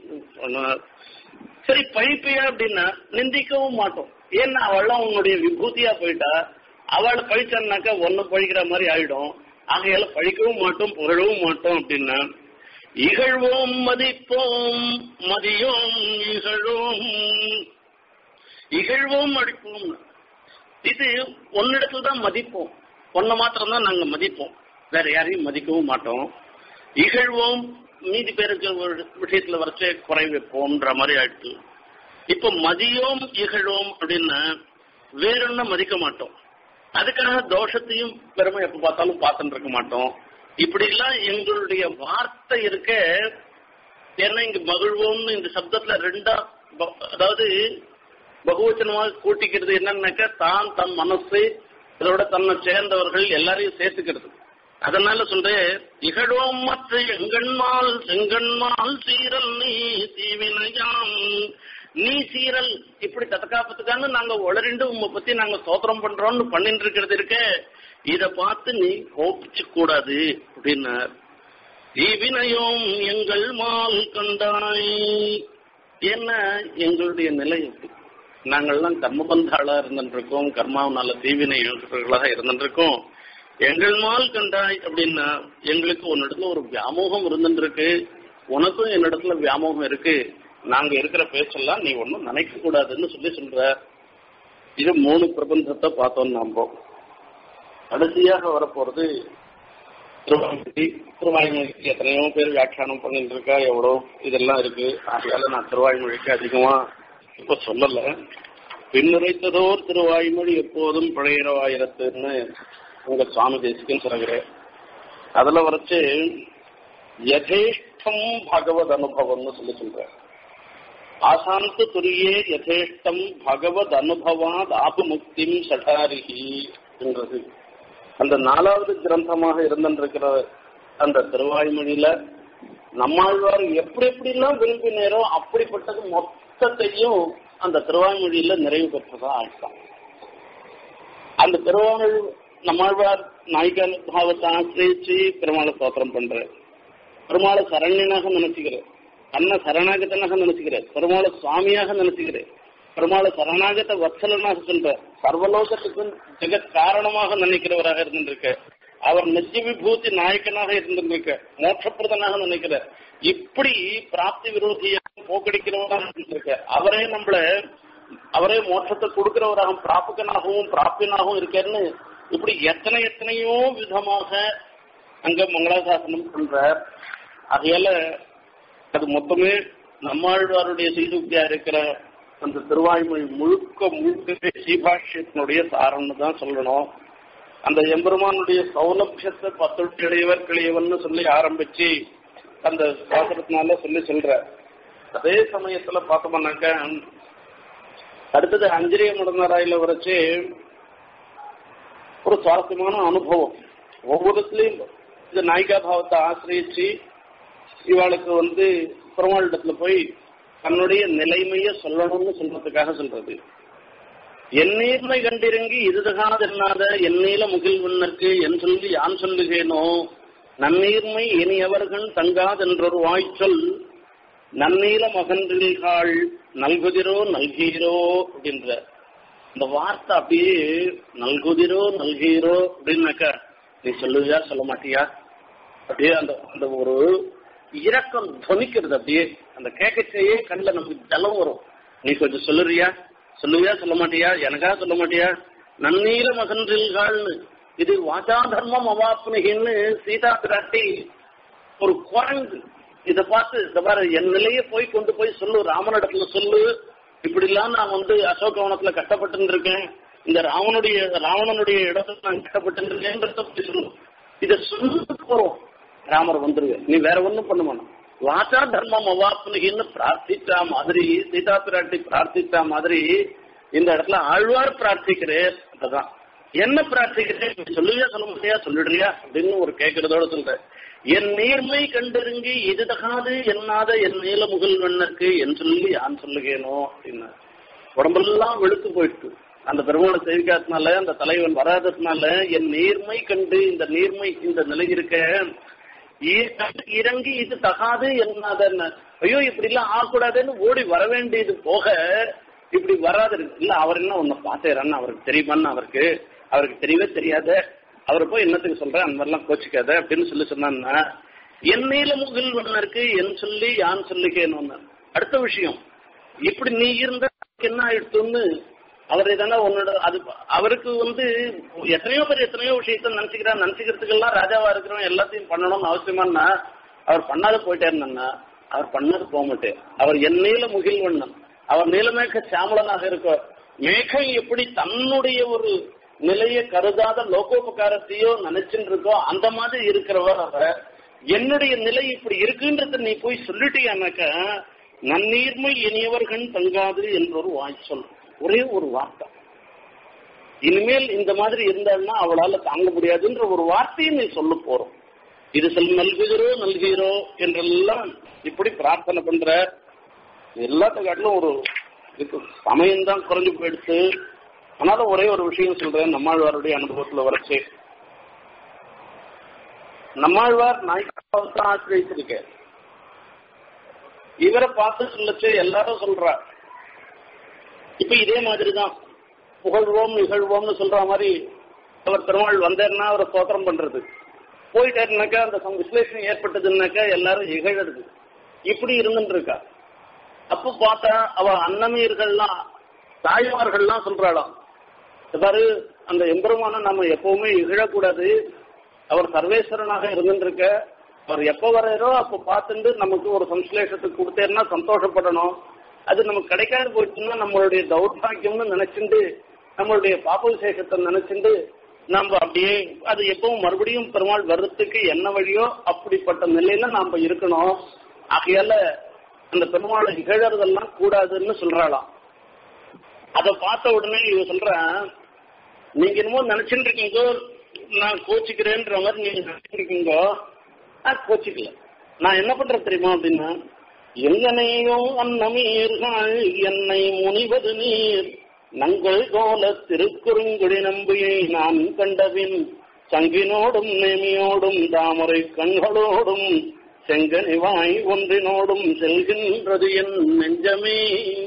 Speaker 1: சரி பழிப்பையா அப்படின்னா நிந்திக்கவும் மாட்டோம் ஏன்னா அவள்லாம் உன்னுடைய விபூதியா போயிட்டா அவளை பழிச்சான்னாக்கா ஒன்னு பழிக்கிற மாதிரி ஆயிடும் ஆகையால பழிக்கவும் மாட்டோம் புகழவும் மாட்டோம் அப்படின்னா இகழ்வோம் மதிப்போம் மதியோம் இகழும் இகழ்வோம் அடிப்போம் இது ஒன்னிடத்துல தான் மதிப்போம் ஒன்ன மாத்திரம் தான் நாங்க மதிப்போம் வேற யாரையும் மதிக்கவும் மாட்டோம் இகழ்வோம் மீதி பேருக்கு ஒரு விஷயத்துல வரைச்சே குறை வைப்போம்ன்ற மாதிரி ஆயிடுச்சு இப்ப மதியோம் இகழோம் அப்படின்னா வேறொன்ன மதிக்க மாட்டோம் அதுக்காக தோஷத்தையும் பெருமை எப்ப பார்த்தாலும் பார்த்துட்டு இருக்க மாட்டோம் இப்படி எல்லாம் எங்களுடைய வார்த்தை இருக்க ஏன்னா இங்க மகிழ்வோம்னு இந்த சப்தத்துல ரெண்டா அதாவது பகுவச்சனமாக கூட்டிக்கிறது என்னன்னாக்கா தான் தன் மனசு இதோட தன்னை சேர்ந்தவர்கள் எல்லாரையும் சேர்த்துக்கிறது அதனால சொல்றேன் இகழோம் மற்ற எங்கண்மால் செங்கண்மால் சீரல் நீ தீவினையாம் நீ சீரல் இப்படி தத்தக்காப்பத்துக்கான நாங்க உளறிண்டு உங்களை பத்தி நாங்க சோத்திரம் பண்றோம்னு பண்ணிட்டு இருக்கிறது இருக்க இத பார்த்து நீ கோபிச்சு கூடாது அப்படின்னார் தீவினையோம் எங்கள் மால் கண்டாய் என்ன எங்களுடைய நிலை எப்படி நாங்கள்லாம் கர்மபந்தாளா இருந்துருக்கோம் கர்மாவனால தீவினை எழுதுறவர்களாக இருந்துருக்கோம் எங்கள் மால் கண்டாய் அப்படின்னா எங்களுக்கு உன்னிடத்துல ஒரு வியாமோகம் இருந்துருக்கு உனக்கும் என்னிடத்துல வியாமோகம் இருக்கு நாங்க இருக்கிற பேச்செல்லாம் நீ ஒன்றும் நினைக்க கூடாதுன்னு சொல்லி சொல்ற இது மூணு பிரபந்தத்தை பார்த்தோம் நாம கடைசியாக வரப்போறது திருவாய்மொழி திருவாய்மொழிக்கு எத்தனையோ பேர் வியாக்கியானம் பண்ணிட்டு இருக்கா எவ்வளோ இதெல்லாம் இருக்கு அதனால நான் திருவாய்மொழிக்கு அதிகமா இப்ப சொல்லல பின்னுரைத்ததோர் திருவாய்மொழி எப்போதும் பழையரவாயிரத்துன்னு உங்க சுவாமி தேசிகன் சொல்கிறேன் அதுல வரைச்சு யதேஷ்டம் பகவத் அனுபவம்னு சொல்லி சொல்ற ஆசாந்த துரியே யதேஷ்டம் பகவத் அனுபவாத் ஆபமுக்திம் சட்டாரிகி என்றது அந்த நாலாவது கிரந்தமாக இருந்திருக்கிற அந்த திருவாய்மொழியில நம்மாழ்வார் எப்படி எப்படிலாம் விரும்பினேரோ அப்படிப்பட்டது மொத்தத்தையும் அந்த திருவாய்மொழியில நிறைவு பெற்றதா ஆயிட்டான் அந்த திருவாமொழி நம்மாழ்வார் நாய்கா பாவத்தை ஆசிரியிச்சு பெருமாளை ஸ்தோத்திரம் பண்ற பெருமாளை சரண்யனாக நினைச்சுக்கிறேன் தன்னை சரணாகத்தனாக நினைச்சுக்கிறேன் பெருமாளை சுவாமியாக நினைச்சுக்கிறேன் பெருமாளை சரணாகத்த வத்சலனாக சொல்ற சர்வலோகத்துக்கும் ஜெகத் காரணமாக நினைக்கிறவராக இருந்திருக்க அவர் நித்திய விபூதி நாயக்கனாக இருந்திருக்க மோட்சப்பிரதனாக நினைக்கிற இப்படி பிராப்தி விரோதியாக போக்கடிக்கிறவராக இருந்திருக்க அவரே நம்மள அவரே மோட்சத்தை கொடுக்கிறவராகவும் பிராபகனாகவும் பிராப்தியனாகவும் இருக்காருன்னு இப்படி எத்தனை எத்தனையோ விதமாக அங்க மங்களாசாசனம் பண்றார் அதையால அது மொத்தமே நம்மாழ்வாருடைய சீதுக்தியா இருக்கிற அந்த திருவாய்மொழி முழுக்க முழுக்க சீபாஷ்யத்தினுடைய சாரம்னு தான் சொல்லணும் அந்த எம்பெருமானுடைய சௌலபியத்தை பத்தொட்டு இளையவர் கிளையவன்னு சொல்லி ஆரம்பிச்சு அந்த சாஸ்திரத்தினால சொல்லி சொல்ற அதே சமயத்துல பார்த்தோம்னாக்க அடுத்தது அஞ்சரிய முடனராயில வரைச்சு ஒரு சுவாரஸ்யமான அனுபவம் ஒவ்வொருத்திலையும் இந்த நாயிகா பாவத்தை ஆசிரியிச்சு இவாளுக்கு வந்து பெருமாளிடத்துல போய் தன்னுடைய நிலைமைய சொல்லணும்னு சொல்றதுக்காக சொல்றது என் நீர்மை கண்டிறங்கி இதுதகாதில்லாத எந்நீல முகில்வண்ணருக்கு என் சொல்லி யான் சொல்லுகேனோ நன்னீர்மை இனியவர்கள் தங்காதென்றொரு வாய்ச்சொல் நன்னீல மகன்றில்காள் நல்குதிரோ நல்கீரோ அப்படின்ற இந்த வார்த்தை அப்படியே நல்குதிரோ நல்கீரோ அப்படின்னாக்கா நீ சொல்லுவியா சொல்ல மாட்டியா அப்படியே அந்த அந்த ஒரு இரக்கம் துவனிக்கிறது அப்படியே அந்த கேட்கச்சேயே கண்ணில் நமக்கு ஜலம் வரும் நீ கொஞ்சம் சொல்லுறியா சொல்லுவியா சொல்ல மாட்டியா எனக்காக சொல்ல மாட்டியா நன்னீல மகன்றில்காள்னு இது வாச்சா தர்மம் அவாப்னுகின்னு சீதா பிராட்டி ஒரு குரங்கு இத பார்த்து இந்த பாரு என் நிலையை போய் கொண்டு போய் சொல்லு ராமனிடத்துல சொல்லு இப்படி எல்லாம் நான் வந்து அசோகவனத்துல கஷ்டப்பட்டு இருக்கேன் இந்த ராவனுடைய ராவணனுடைய இடத்துல நான் கஷ்டப்பட்டு இருக்கேன்றத போய் சொல்லு இத சொல்லிட்டு போறோம் ராமர் வந்துருவேன் நீ வேற ஒண்ணும் பண்ண வேணாம் வாச்சா தர்மம் அவாப்னுகின்னு பிரார்த்திச்சா மாதிரி சீதா பிராட்டி பிரார்த்திச்சா மாதிரி இந்த இடத்துல ஆழ்வார் பிரார்த்திக்கிறேன் அதுதான் என்ன பிரார்த்திக்கிறேன் சொல்லுவியா சொல்ல முடியா சொல்லிடுறியா அப்படின்னு ஒரு கேட்கறதோட சொல்றேன் என் நீர்மை கண்டிருங்கி இது தகாது என்னாத என் நீல முகல் வெண்ணருக்கு என் சொல்லி யான் சொல்லுகேனோ அப்படின்னு உடம்பெல்லாம் வெளுத்து போயிட்டு அந்த பெருமாளை சேவிக்காதனால அந்த தலைவன் வராததுனால என் நீர்மை கண்டு இந்த நீர்மை இந்த நிலை இருக்க இறங்கி இது தகாது என்னாதன்னு ஐயோ இப்படி எல்லாம் ஆகக்கூடாதுன்னு ஓடி வர வேண்டியது போக இப்படி வராது இல்ல அவர் என்ன உன்னை பார்த்தேறான்னு அவருக்கு தெரியுமான்னு அவருக்கு அவருக்கு தெரியவே தெரியாத அவர் போய் என்னத்துக்கு சொல்ற அந்த மாதிரிலாம் கோச்சிக்காத அப்படின்னு சொல்லி சொன்னான்னா என் நீல முகில் இருக்கு என் சொல்லி யான் சொல்லிக்கேன்னு அடுத்த விஷயம் இப்படி நீ இருந்த என்ன ஆயிடுத்துன்னு அவர் எதனா உன்னோட அது அவருக்கு வந்து எத்தனையோ பேர் எத்தனையோ விஷயத்த நினைச்சுக்கிறார் நினைச்சுக்கிறதுக்கெல்லாம் ராஜாவா இருக்கிறவன் எல்லாத்தையும் பண்ணணும்னு அவசியமானா அவர் பண்ணாத போயிட்டாருன்னா அவர் பண்ணாது போக மாட்டேன் அவர் என் நீல முகில் வண்ணன் அவர் நீலமேக சாமலனாக இருக்க மேகம் எப்படி தன்னுடைய ஒரு நிலையை கருதாத லோகோபகாரத்தையோ நினைச்சுட்டு இருக்கோ அந்த மாதிரி இருக்கிறவர் அவர் என்னுடைய நிலை இப்படி இருக்குன்றத நீ போய் சொல்லிட்டியானாக்க நன்னீர்மை இனியவர்கள் தங்காது என்ற ஒரு வாய்ச்சொல் ஒரே ஒரு வார்த்தை இனிமேல் இந்த மாதிரி இருந்தான்னா அவளால தாங்க முடியாதுன்ற ஒரு வார்த்தையை நீ சொல்ல போறோம் இது செல் நல்குகிறோ நல்கிறோ என்றெல்லாம் இப்படி பிரார்த்தனை பண்ற எல்லாத்துக்காட்டிலும் ஒரு இதுக்கு சமயம்தான் குறைஞ்சு போயிடுச்சு ஆனாலும் ஒரே ஒரு விஷயம் சொல்றேன் நம்மாழ்வாருடைய அனுபவத்துல வரைச்சு நம்மாழ்வார் நாய்க்காவை தான் ஆசிரியத்திருக்க இவரை பார்த்து சொல்லச்சு எல்லாரும் சொல்றா இப்ப இதே மாதிரிதான் புகழ்வோம் நிகழ்வோம்னு சொல்ற மாதிரி அவர் பெருமாள் வந்தாருன்னா அவரை ஸ்தோத்திரம் பண்றது போயிட்டாருனாக்கா அந்த விசலேஷம் ஏற்பட்டதுன்னாக்கா எல்லாரும் இகழறது இப்படி இருந்துட்டு இருக்கா அப்ப பார்த்தா அவ அன்னமீர்கள்லாம் தாய்மார்கள்லாம் சொல்றாளாம் பாரு அந்த எம்பெருமான நம்ம எப்பவுமே இகழக்கூடாது அவர் சர்வேஸ்வரனாக இருந்துருக்க அவர் எப்ப வரையறோ அப்ப பார்த்துட்டு நமக்கு ஒரு சம்ஸ்லேஷத்துக்கு கொடுத்தேன்னா சந்தோஷப்படணும் அது நமக்கு கிடைக்காது போயிடுச்சுன்னா நம்மளுடைய தௌர்பாகியம்னு நினைச்சுண்டு நம்மளுடைய பாப விசேஷத்தை நினைச்சுண்டு நம்ம அப்படியே அது எப்பவும் மறுபடியும் பெருமாள் வர்றதுக்கு என்ன வழியோ அப்படிப்பட்ட நிலையில நாம இருக்கணும் ஆகையால அந்த பெருமாளை இகழறதெல்லாம் கூடாதுன்னு சொல்றாளாம் அதை பார்த்த உடனே இவ சொல்றேன் நீங்க என்னமோ நினைச்சுட்டு இருக்கீங்க நான் கோச்சிக்கிறேன்ற மாதிரி நீங்க நினைச்சுட்டு இருக்கீங்க நான் கோச்சிக்கல நான் என்ன பண்றேன் தெரியுமா அப்படின்னா எங்கனையும் அன்னமீர்கள் என்னை முனிவது நீர் நங்கள் கோல திருக்குறுங்குடி நம்பியை நான் கண்டபின் சங்கினோடும் நேமியோடும் தாமரை கண்களோடும் செங்கனிவாய் ஒன்றினோடும் செல்கின்றது என் நெஞ்சமே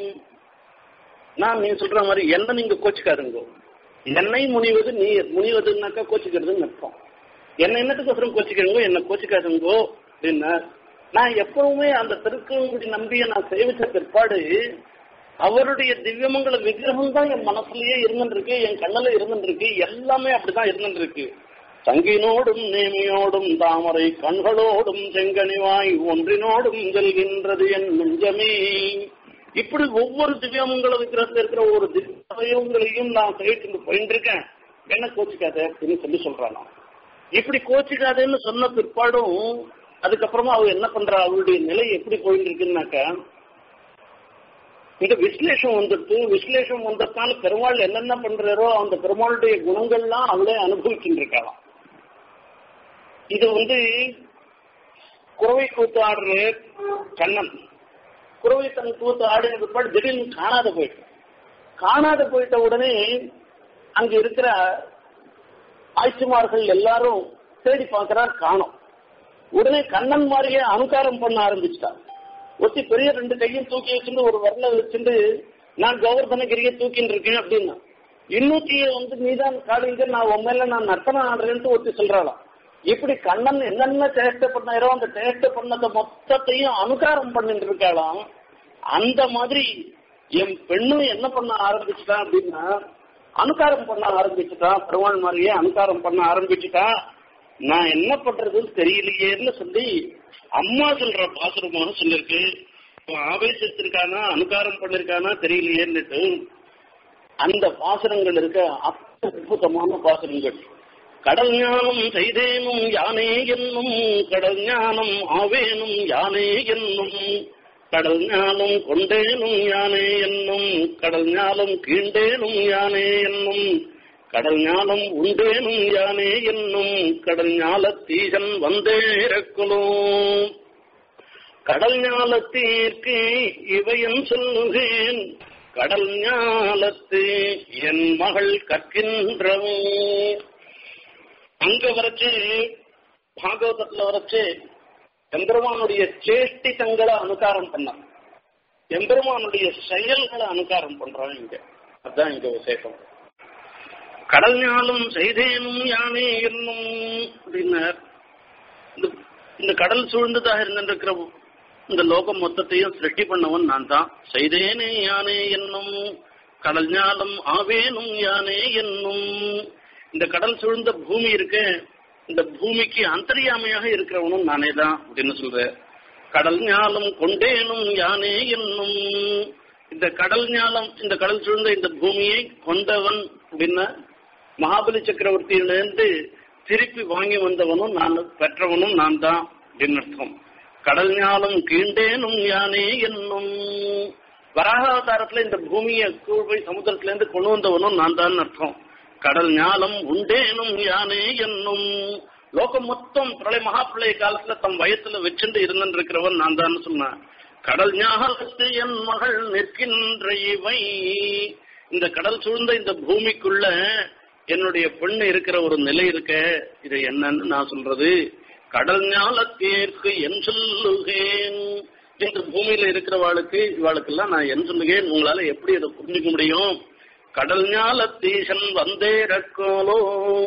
Speaker 1: நான் நீ சொல்ற மாதிரி என்ன நீங்க கோச்சிக்காருங்க என்னை முனிவது நீர் முனிவதுன்னாக்கா கோச்சிக்கிறதுன்னு அர்த்தம் என்ன என்னத்துக்கோசரம் கோச்சிக்கிறீங்கோ என்ன கோச்சிக்காதுங்கோ அப்படின்னா நான் எப்பவுமே அந்த திருக்குறங்குடி நம்பிய நான் சேவிச்ச பிற்பாடு அவருடைய திவ்யமங்கல விக்கிரகம் தான் என் மனசுலயே இருந்துருக்கு என் கண்ணுல இருந்துருக்கு எல்லாமே அப்படிதான் இருந்துருக்கு சங்கினோடும் நேமியோடும் தாமரை கண்களோடும் செங்கனிவாய் ஒன்றினோடும் செல்கின்றது என் நெஞ்சமே இப்படி ஒவ்வொரு திவ்யமங்கல விக்கிரகத்தில் இருக்கிற ஒரு திவ்யங்களையும் நான் சேவிட்டு போயிட்டு இருக்கேன் என்ன கோச்சிக்காத அப்படின்னு சொல்லி சொல்றான் இப்படி கோச்சிக்காதேன்னு சொன்ன பிற்பாடும் அதுக்கப்புறமா அவ என்ன பண்றா அவளுடைய நிலை எப்படி போயிட்டு இருக்குன்னாக்கா இங்க விஸ்லேஷம் வந்துட்டு விஸ்லேஷம் வந்ததால பெருமாள் என்னென்ன பண்றாரோ அந்த பெருமாளுடைய குணங்கள்லாம் அவளே அனுபவிச்சுட்டு இருக்கலாம் இது வந்து குறவை கூத்து ஆடுற கண்ணன் குறவை தன் கூத்து ஆடின பிற்பாடு திடீர்னு காணாத போயிட்டு காணாத போயிட்ட உடனே அங்க இருக்கிற ஆய்ச்சிமார்கள் எல்லாரும் தேடி பார்க்கிறார் காணும் உடனே கண்ணன் மாதிரியே அனுகாரம் பண்ண ஆரம்பிச்சிட்டான் ஒத்தி பெரிய ரெண்டு கையும் தூக்கி வச்சுட்டு ஒரு வரல வச்சுட்டு நான் கோவர்தனகிரியை தூக்கின்னு இருக்கேன் அப்படின்னா இன்னூத்திய வந்து நீதான் காடுங்க நான் உன் மேல நான் நர்த்தனம் ஆடுறேன்ட்டு ஒத்தி சொல்றாளாம் இப்படி கண்ணன் என்னென்ன சேஷ்டை பண்ணாரோ அந்த சேஷ்டை பண்ணதை மொத்தத்தையும் அனுகாரம் பண்ணிட்டு இருக்காளாம் அந்த மாதிரி என் பெண்ணும் என்ன பண்ண ஆரம்பிச்சுட்டான் அப்படின்னா அனுகாரம் பண்ண ஆரம்பிச்சுட்டான் பெருமாள் மாதிரியே அனுகாரம் பண்ண ஆரம்பிச்சுட்டான் நான் என்ன பண்றதுன்னு தெரியலையேன்னு சொல்லி அம்மா சொல்ற பாசுரமான சொல்லிருக்கு ஆவேசத்திற்கானா அனுகாரம் பண்ணிருக்கானா தெரியலையேன்னுட்டு அந்த பாசுரங்கள் இருக்க அற்புதமான பாசுரங்கள் கடல் ஞானம் செய்தேனும் யானே என்னும் கடல் ஞானம் ஆவேனும் யானே என்னும் கடல் ஞானம் கொண்டேனும் யானே என்னும் கடல் ஞானம் கீண்டேனும் யானே என்னும் கடல் ஞானம் உண்டேனும் யானே என்னும் கடல் ஞாலத்தீசன் வந்தேரக்குலும் கடல் ஞாலத்தீர்க்கு இவையன் சொல்லுகேன் கடல் ஞாலத்து என் மகள் கற்கின்றவன் அங்க வரைச்சு பாகவதத்துல வரைச்சு எம்பெருமானுடைய சேஷ்டிதங்களை அனுகாரம் பண்ணான் எம்பெருமானுடைய செயல்களை அனுகாரம் பண்றான் இங்க அதுதான் இங்க விசேஷம் கடல் ஞாலும் செய்தேனும் யானே என்னும் அப்படின்னார் இந்த கடல் சூழ்ந்ததாக இருந்திருக்கிற இந்த லோகம் மொத்தத்தையும் சிருஷ்டி பண்ணவன் நான் தான் செய்தேனே யானே என்னும் கடல் ஞாலம் ஆவேனும் யானே என்னும் இந்த கடல் சூழ்ந்த பூமி இருக்கு இந்த பூமிக்கு அந்தரியாமையாக இருக்கிறவனும் நானே தான் அப்படின்னு சொல்ற கடல் ஞாலம் கொண்டேனும் யானே என்னும் இந்த கடல் ஞாலம் இந்த கடல் சூழ்ந்த இந்த பூமியை கொண்டவன் அப்படின்னா மகாபலி சக்கரவர்த்தியிலிருந்து திருப்பி வாங்கி வந்தவனும் நான் பெற்றவனும் நான் தான் அப்படின்னு அர்த்தம் கடல் ஞாலம் கீண்டேனும் யானே என்னும் வராக அவதாரத்துல இந்த பூமியை கூழ் போய் சமுத்திரத்துல இருந்து கொண்டு வந்தவனும் நான் தான் அர்த்தம் கடல் ஞாலம் உண்டேனும் யானே என்னும் லோகம் மொத்தம் பிரளய மகாபிள்ளை காலத்துல தம் வயத்துல வச்சுட்டு இருந்திருக்கிறவன் நான் தான் சொன்னேன் கடல் ஞாலத்து என் மகள் நிற்கின்ற இவை இந்த கடல் சூழ்ந்த இந்த பூமிக்குள்ள என்னுடைய பெண் இருக்கிற ஒரு நிலை இருக்க இது என்னன்னு நான் சொல்றது கடல் ஞாலத்தேற்கு என் சொல்லுகேன் இந்த பூமியில இருக்கிறவாளுக்கு இவாளுக்கெல்லாம் நான் என் சொல்லுகேன் உங்களால எப்படி அதை புரிஞ்சுக்க முடியும் கடல் ஞாலத்தீசன் வந்தேரக்கோலோ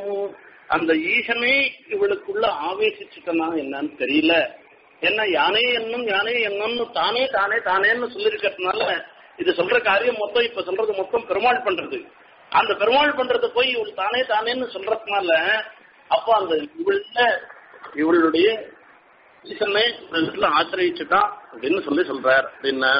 Speaker 1: அந்த ஈசனே இவளுக்குள்ள ஆவேசிச்சுட்டனா என்னன்னு தெரியல என்ன யானே என்னும் யானே என்னும் தானே தானே தானேன்னு சொல்லிருக்கிறதுனால இது சொல்ற காரியம் மொத்தம் இப்ப சொல்றது மொத்தம் பெருமாள் பண்றது அந்த பெருமாள் பண்றத போய் இவள் தானே தானேன்னு சொல்றதுனால அப்ப அந்த இவள்ல இவளுடைய ஈசனை இவளுக்குள்ள ஆசிரியிச்சுட்டான் அப்படின்னு சொல்லி சொல்றார் அப்படின்னா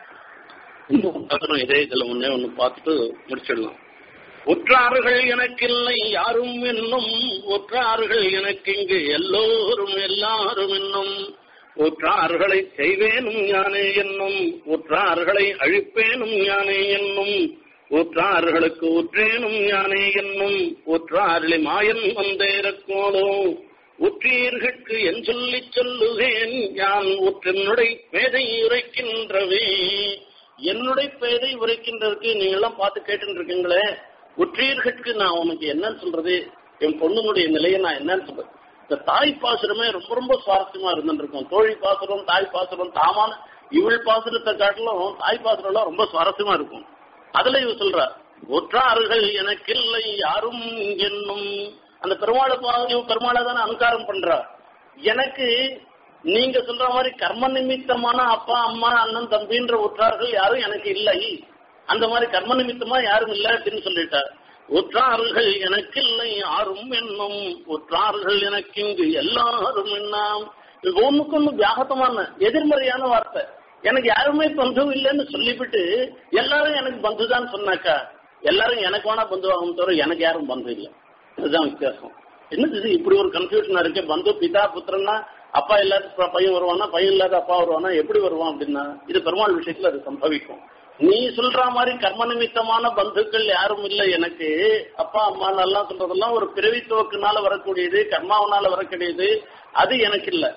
Speaker 1: இன்னும் பார்க்கணும் இதே இதுல ஒன்னே ஒண்ணு பார்த்துட்டு முடிச்சிடலாம் ஒற்றாறுகள் எனக்கில்லை யாரும் என்னும் ஒற்றாறுகள் எனக்கு இங்கு எல்லோரும் எல்லாரும் என்னும் ஒற்றாறுகளை செய்வேனும் யானே என்னும் ஒற்றாறுகளை அழிப்பேனும் யானே என்னும் ஒற்றாறுகளுக்கு ஒற்றேனும் யானே என்னும் ஒற்றாறுளி மாயன் வந்தேரக்கோலோ உற்றீர்கட்கு என் சொல்லி சொல்லுவேன் யான் ஒற்றென்னுடைய பேதை உரைக்கின்றவே என்னுடைய பேதை உரைக்கின்றதுக்கு நீங்க எல்லாம் பார்த்து கேட்டு இருக்கீங்களே உற்றீர்கட்கு நான் உனக்கு என்னன்னு சொல்றது என் பொண்ணுனுடைய நிலையை நான் என்னன்னு சொல்றது இந்த தாய் பாசுரமே ரொம்ப ரொம்ப சுவாரஸ்யமா இருந்துருக்கும் தோழி பாசுரம் தாய் பாசுரம் தாமான இவள் பாசுரத்தை காட்டிலும் தாய் பாசுரம் எல்லாம் ரொம்ப சுவாரஸ்யமா இருக்கும் அதுல இவ சொல்ற ஒற்றாறுகள் எனக்கில்லை யாரும் என்னும் அந்த பெருமாளை இவ பெருமாளை தானே அனுகாரம் பண்றா எனக்கு நீங்க சொல்ற மாதிரி கர்ம நிமித்தமான அப்பா அம்மா அண்ணன் தம்பின்ற ஒற்றார்கள் யாரும் எனக்கு இல்லை அந்த மாதிரி கர்ம நிமித்தமா யாரும் இல்லை அப்படின்னு சொல்லிட்டார் ஒற்றார்கள் எனக்கு இல்லை யாரும் என்னும் ஒற்றார்கள் எனக்கு இங்கு எல்லாரும் என்னாம் இது ஒண்ணுக்கு ஒண்ணு வியாகத்தமான எதிர்மறையான வார்த்தை எனக்கு யாருமே பந்து இல்லைன்னு சொல்லிவிட்டு எல்லாரும் எனக்கு பந்து தான் சொன்னாக்கா எல்லாரும் எனக்கு வேணா பந்து ஆகும் தவிர எனக்கு யாரும் பந்து இல்லை இதுதான் வித்தியாசம் என்னது இது இப்படி ஒரு கன்ஃபியூஷனா இருக்கு பந்து பிதா புத்திரன்னா அப்பா இல்லாத பையன் வருவானா பையன் இல்லாத அப்பா வருவானா எப்படி வருவான் அப்படின்னா இது பெருமாள் விஷயத்துல அது சம்பவிக்கும் நீ சொல்ற மாதிரி கர்ம நிமித்தமான பந்துக்கள் யாரும் இல்லை எனக்கு அப்பா அம்மா எல்லாம் சொல்றதெல்லாம் ஒரு பிறவி துவக்குனால வரக்கூடியது கர்மாவனால வரக்கூடியது அது எனக்கு இல்லை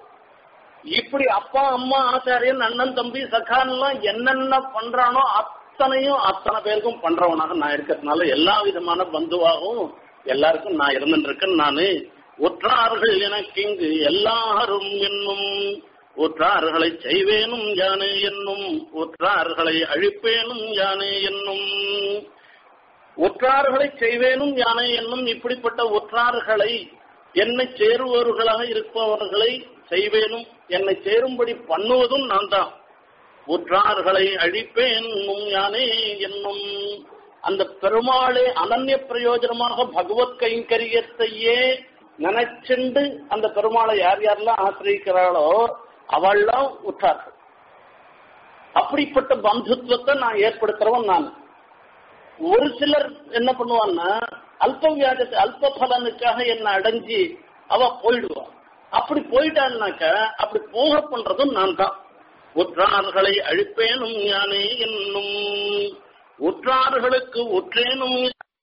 Speaker 1: இப்படி அப்பா அம்மா ஆச்சாரியன் அண்ணன் தம்பி சகான்லாம் என்னென்ன பண்றானோ அத்தனையும் அத்தனை பேருக்கும் பண்றவனாக நான் இருக்கிறதுனால எல்லா விதமான பந்துவாகவும் எல்லாருக்கும் நான் இருந்துருக்கேன் நானு ஒற்றார்கள் எனக்கு இங்கு எல்லாரும் என்னும் ஒற்றார்களை செய்வேனும் யானே என்னும் ஒற்றார்களை அழிப்பேனும் யானே என்னும் ஒற்றார்களை செய்வேனும் யானே என்னும் இப்படிப்பட்ட ஒற்றார்களை என்னை சேருபவர்களாக இருப்பவர்களை செய்வேனும் என்னை சேரும்படி பண்ணுவதும் நான் தான் ஒற்றார்களை அழிப்பேன் யானே என்னும் அந்த பெருமாளே அனன்ய பிரயோஜனமாக பகவத் கைங்கரியத்தையே நினைச்சுண்டு அந்த பெருமாளை யார் யாரெல்லாம் ஆசிரியிக்கிறாளோ அவள்லாம் உற்றார்கள் அப்படிப்பட்ட பந்துத்துவத்தை நான் ஏற்படுத்துறவன் நான் ஒரு சிலர் என்ன பண்ணுவான்னா அல்ப வியாஜத்தை அல்ப பலனுக்காக என்ன அடைஞ்சி அவ போயிடுவா அப்படி போயிட்டான்னாக்க அப்படி போக பண்றதும் நான் தான் உற்றார்களை அழிப்பேனும் யானே என்னும் உற்றார்களுக்கு ஒற்றேனும்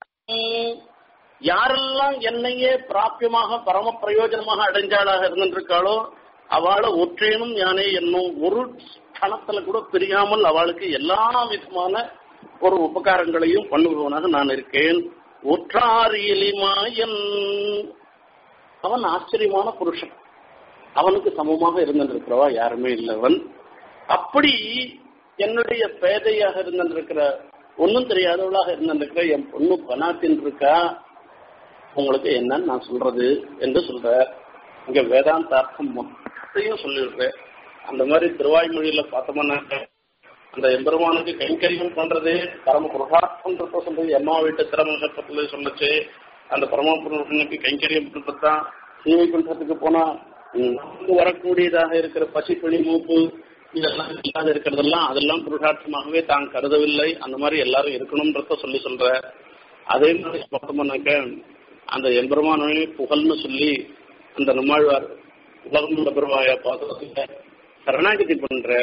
Speaker 1: யாரெல்லாம் என்னையே பிராபியமாக பரம பிரயோஜனமாக அடைஞ்சாளாக இருந்திருக்காளோ அவளை ஒற்றேனும் யானே என்னும் ஒரு கணத்துல கூட பிரியாமல் அவளுக்கு எல்லா விதமான ஒரு உபகாரங்களையும் பண்ணுபவனாக நான் இருக்கேன் ஒற்றார் எலிமாயன் அவன் ஆச்சரியமான புருஷன் அவனுக்கு சமமாக இருந்திருக்கிறவா யாருமே இல்லவன் அப்படி என்னுடைய பேதையாக இருந்திருக்கிற ஒன்னும் தெரியாதவளாக இருந்திருக்கிற என் பொண்ணு பனாத்தின் இருக்கா உங்களுக்கு என்னன்னு நான் சொல்றது என்று சொல்ற இங்க வேதாந்தார்த்தம் மொத்தத்தையும் சொல்லிடுறேன் அந்த மாதிரி திருவாய்மொழியில பார்த்தோம்னாக்க அந்த எம்பெருமானுக்கு கைங்கரியம் பண்றது பரம புருஷார்த்தம்ன்றத சொல்றது எம்மா வீட்டு திறமகத்துல சொல்லுச்சு அந்த பரம புருஷனுக்கு கைங்கரியம் பண்றதுதான் சீவை பண்றதுக்கு போனா நமக்கு வரக்கூடியதாக இருக்கிற பசி பிணி மூப்பு இதெல்லாம் இல்லாத இருக்கிறதெல்லாம் அதெல்லாம் புருஷார்த்தமாகவே தான் கருதவில்லை அந்த மாதிரி எல்லாரும் இருக்கணும்ன்றத சொல்லி சொல்ற அதே மாதிரி பார்த்தோம்னாக்க அந்த எம்பெருமானே புகழ்னு சொல்லி அந்த நம்மாழ்வார் உலகம் பெருவாய பாத்திரத்துல சரணாகதி பண்ற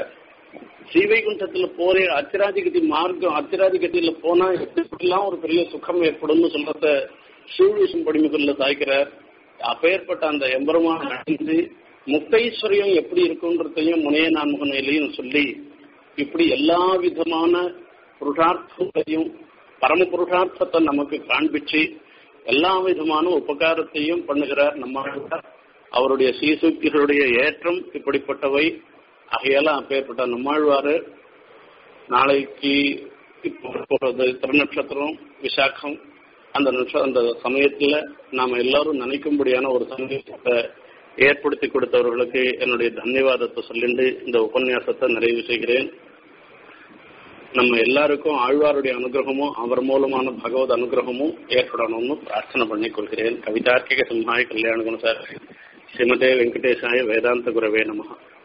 Speaker 1: ஸ்ரீவைகுண்டத்துல போறே அத்திராதிகதி மார்க்கம் அத்திராதிகதியில போனா எப்படிலாம் ஒரு பெரிய சுகம் ஏற்படும்னு சொல்றத சூழ்விசும் படிமுகல்ல சாய்க்கிறார் அப்பேற்பட்ட அந்த எம்பெருமான அடைந்து முக்தைஸ்வரியம் எப்படி இருக்குன்றதையும் முனைய நான்முகனையிலையும் சொல்லி இப்படி எல்லா விதமான புருஷார்த்தங்களையும் பரம புருஷார்த்தத்தை நமக்கு காண்பிச்சு எல்லா விதமான உபகாரத்தையும் பண்ணுகிறார் நம்ம அவருடைய சீசுக்திகளுடைய ஏற்றம் இப்படிப்பட்டவை ஆகையால அப்பேற்பட்ட நம்மாழ்வாரு நாளைக்கு இப்போ போறது திருநட்சத்திரம் விசாகம் அந்த நட்ச அந்த சமயத்துல நாம எல்லாரும் நினைக்கும்படியான ஒரு சமயத்தை ஏற்படுத்தி கொடுத்தவர்களுக்கு என்னுடைய தன்யவாதத்தை சொல்லிட்டு இந்த உபன்யாசத்தை நிறைவு செய்கிறேன் நம்ம எல்லாருக்கும் ஆழ்வாருடைய அனுகிரகமும் அவர் மூலமான பகவத் அனுகிரகமும் ஏற்படணும்னு பிரார்த்தனை பண்ணி கொள்கிறேன் கவிதார்க்கிக சிம்ஹாய கல்யாண குணசாரி ஸ்ரீமதே வெங்கடேசாய வேதாந்த குரவே நமகா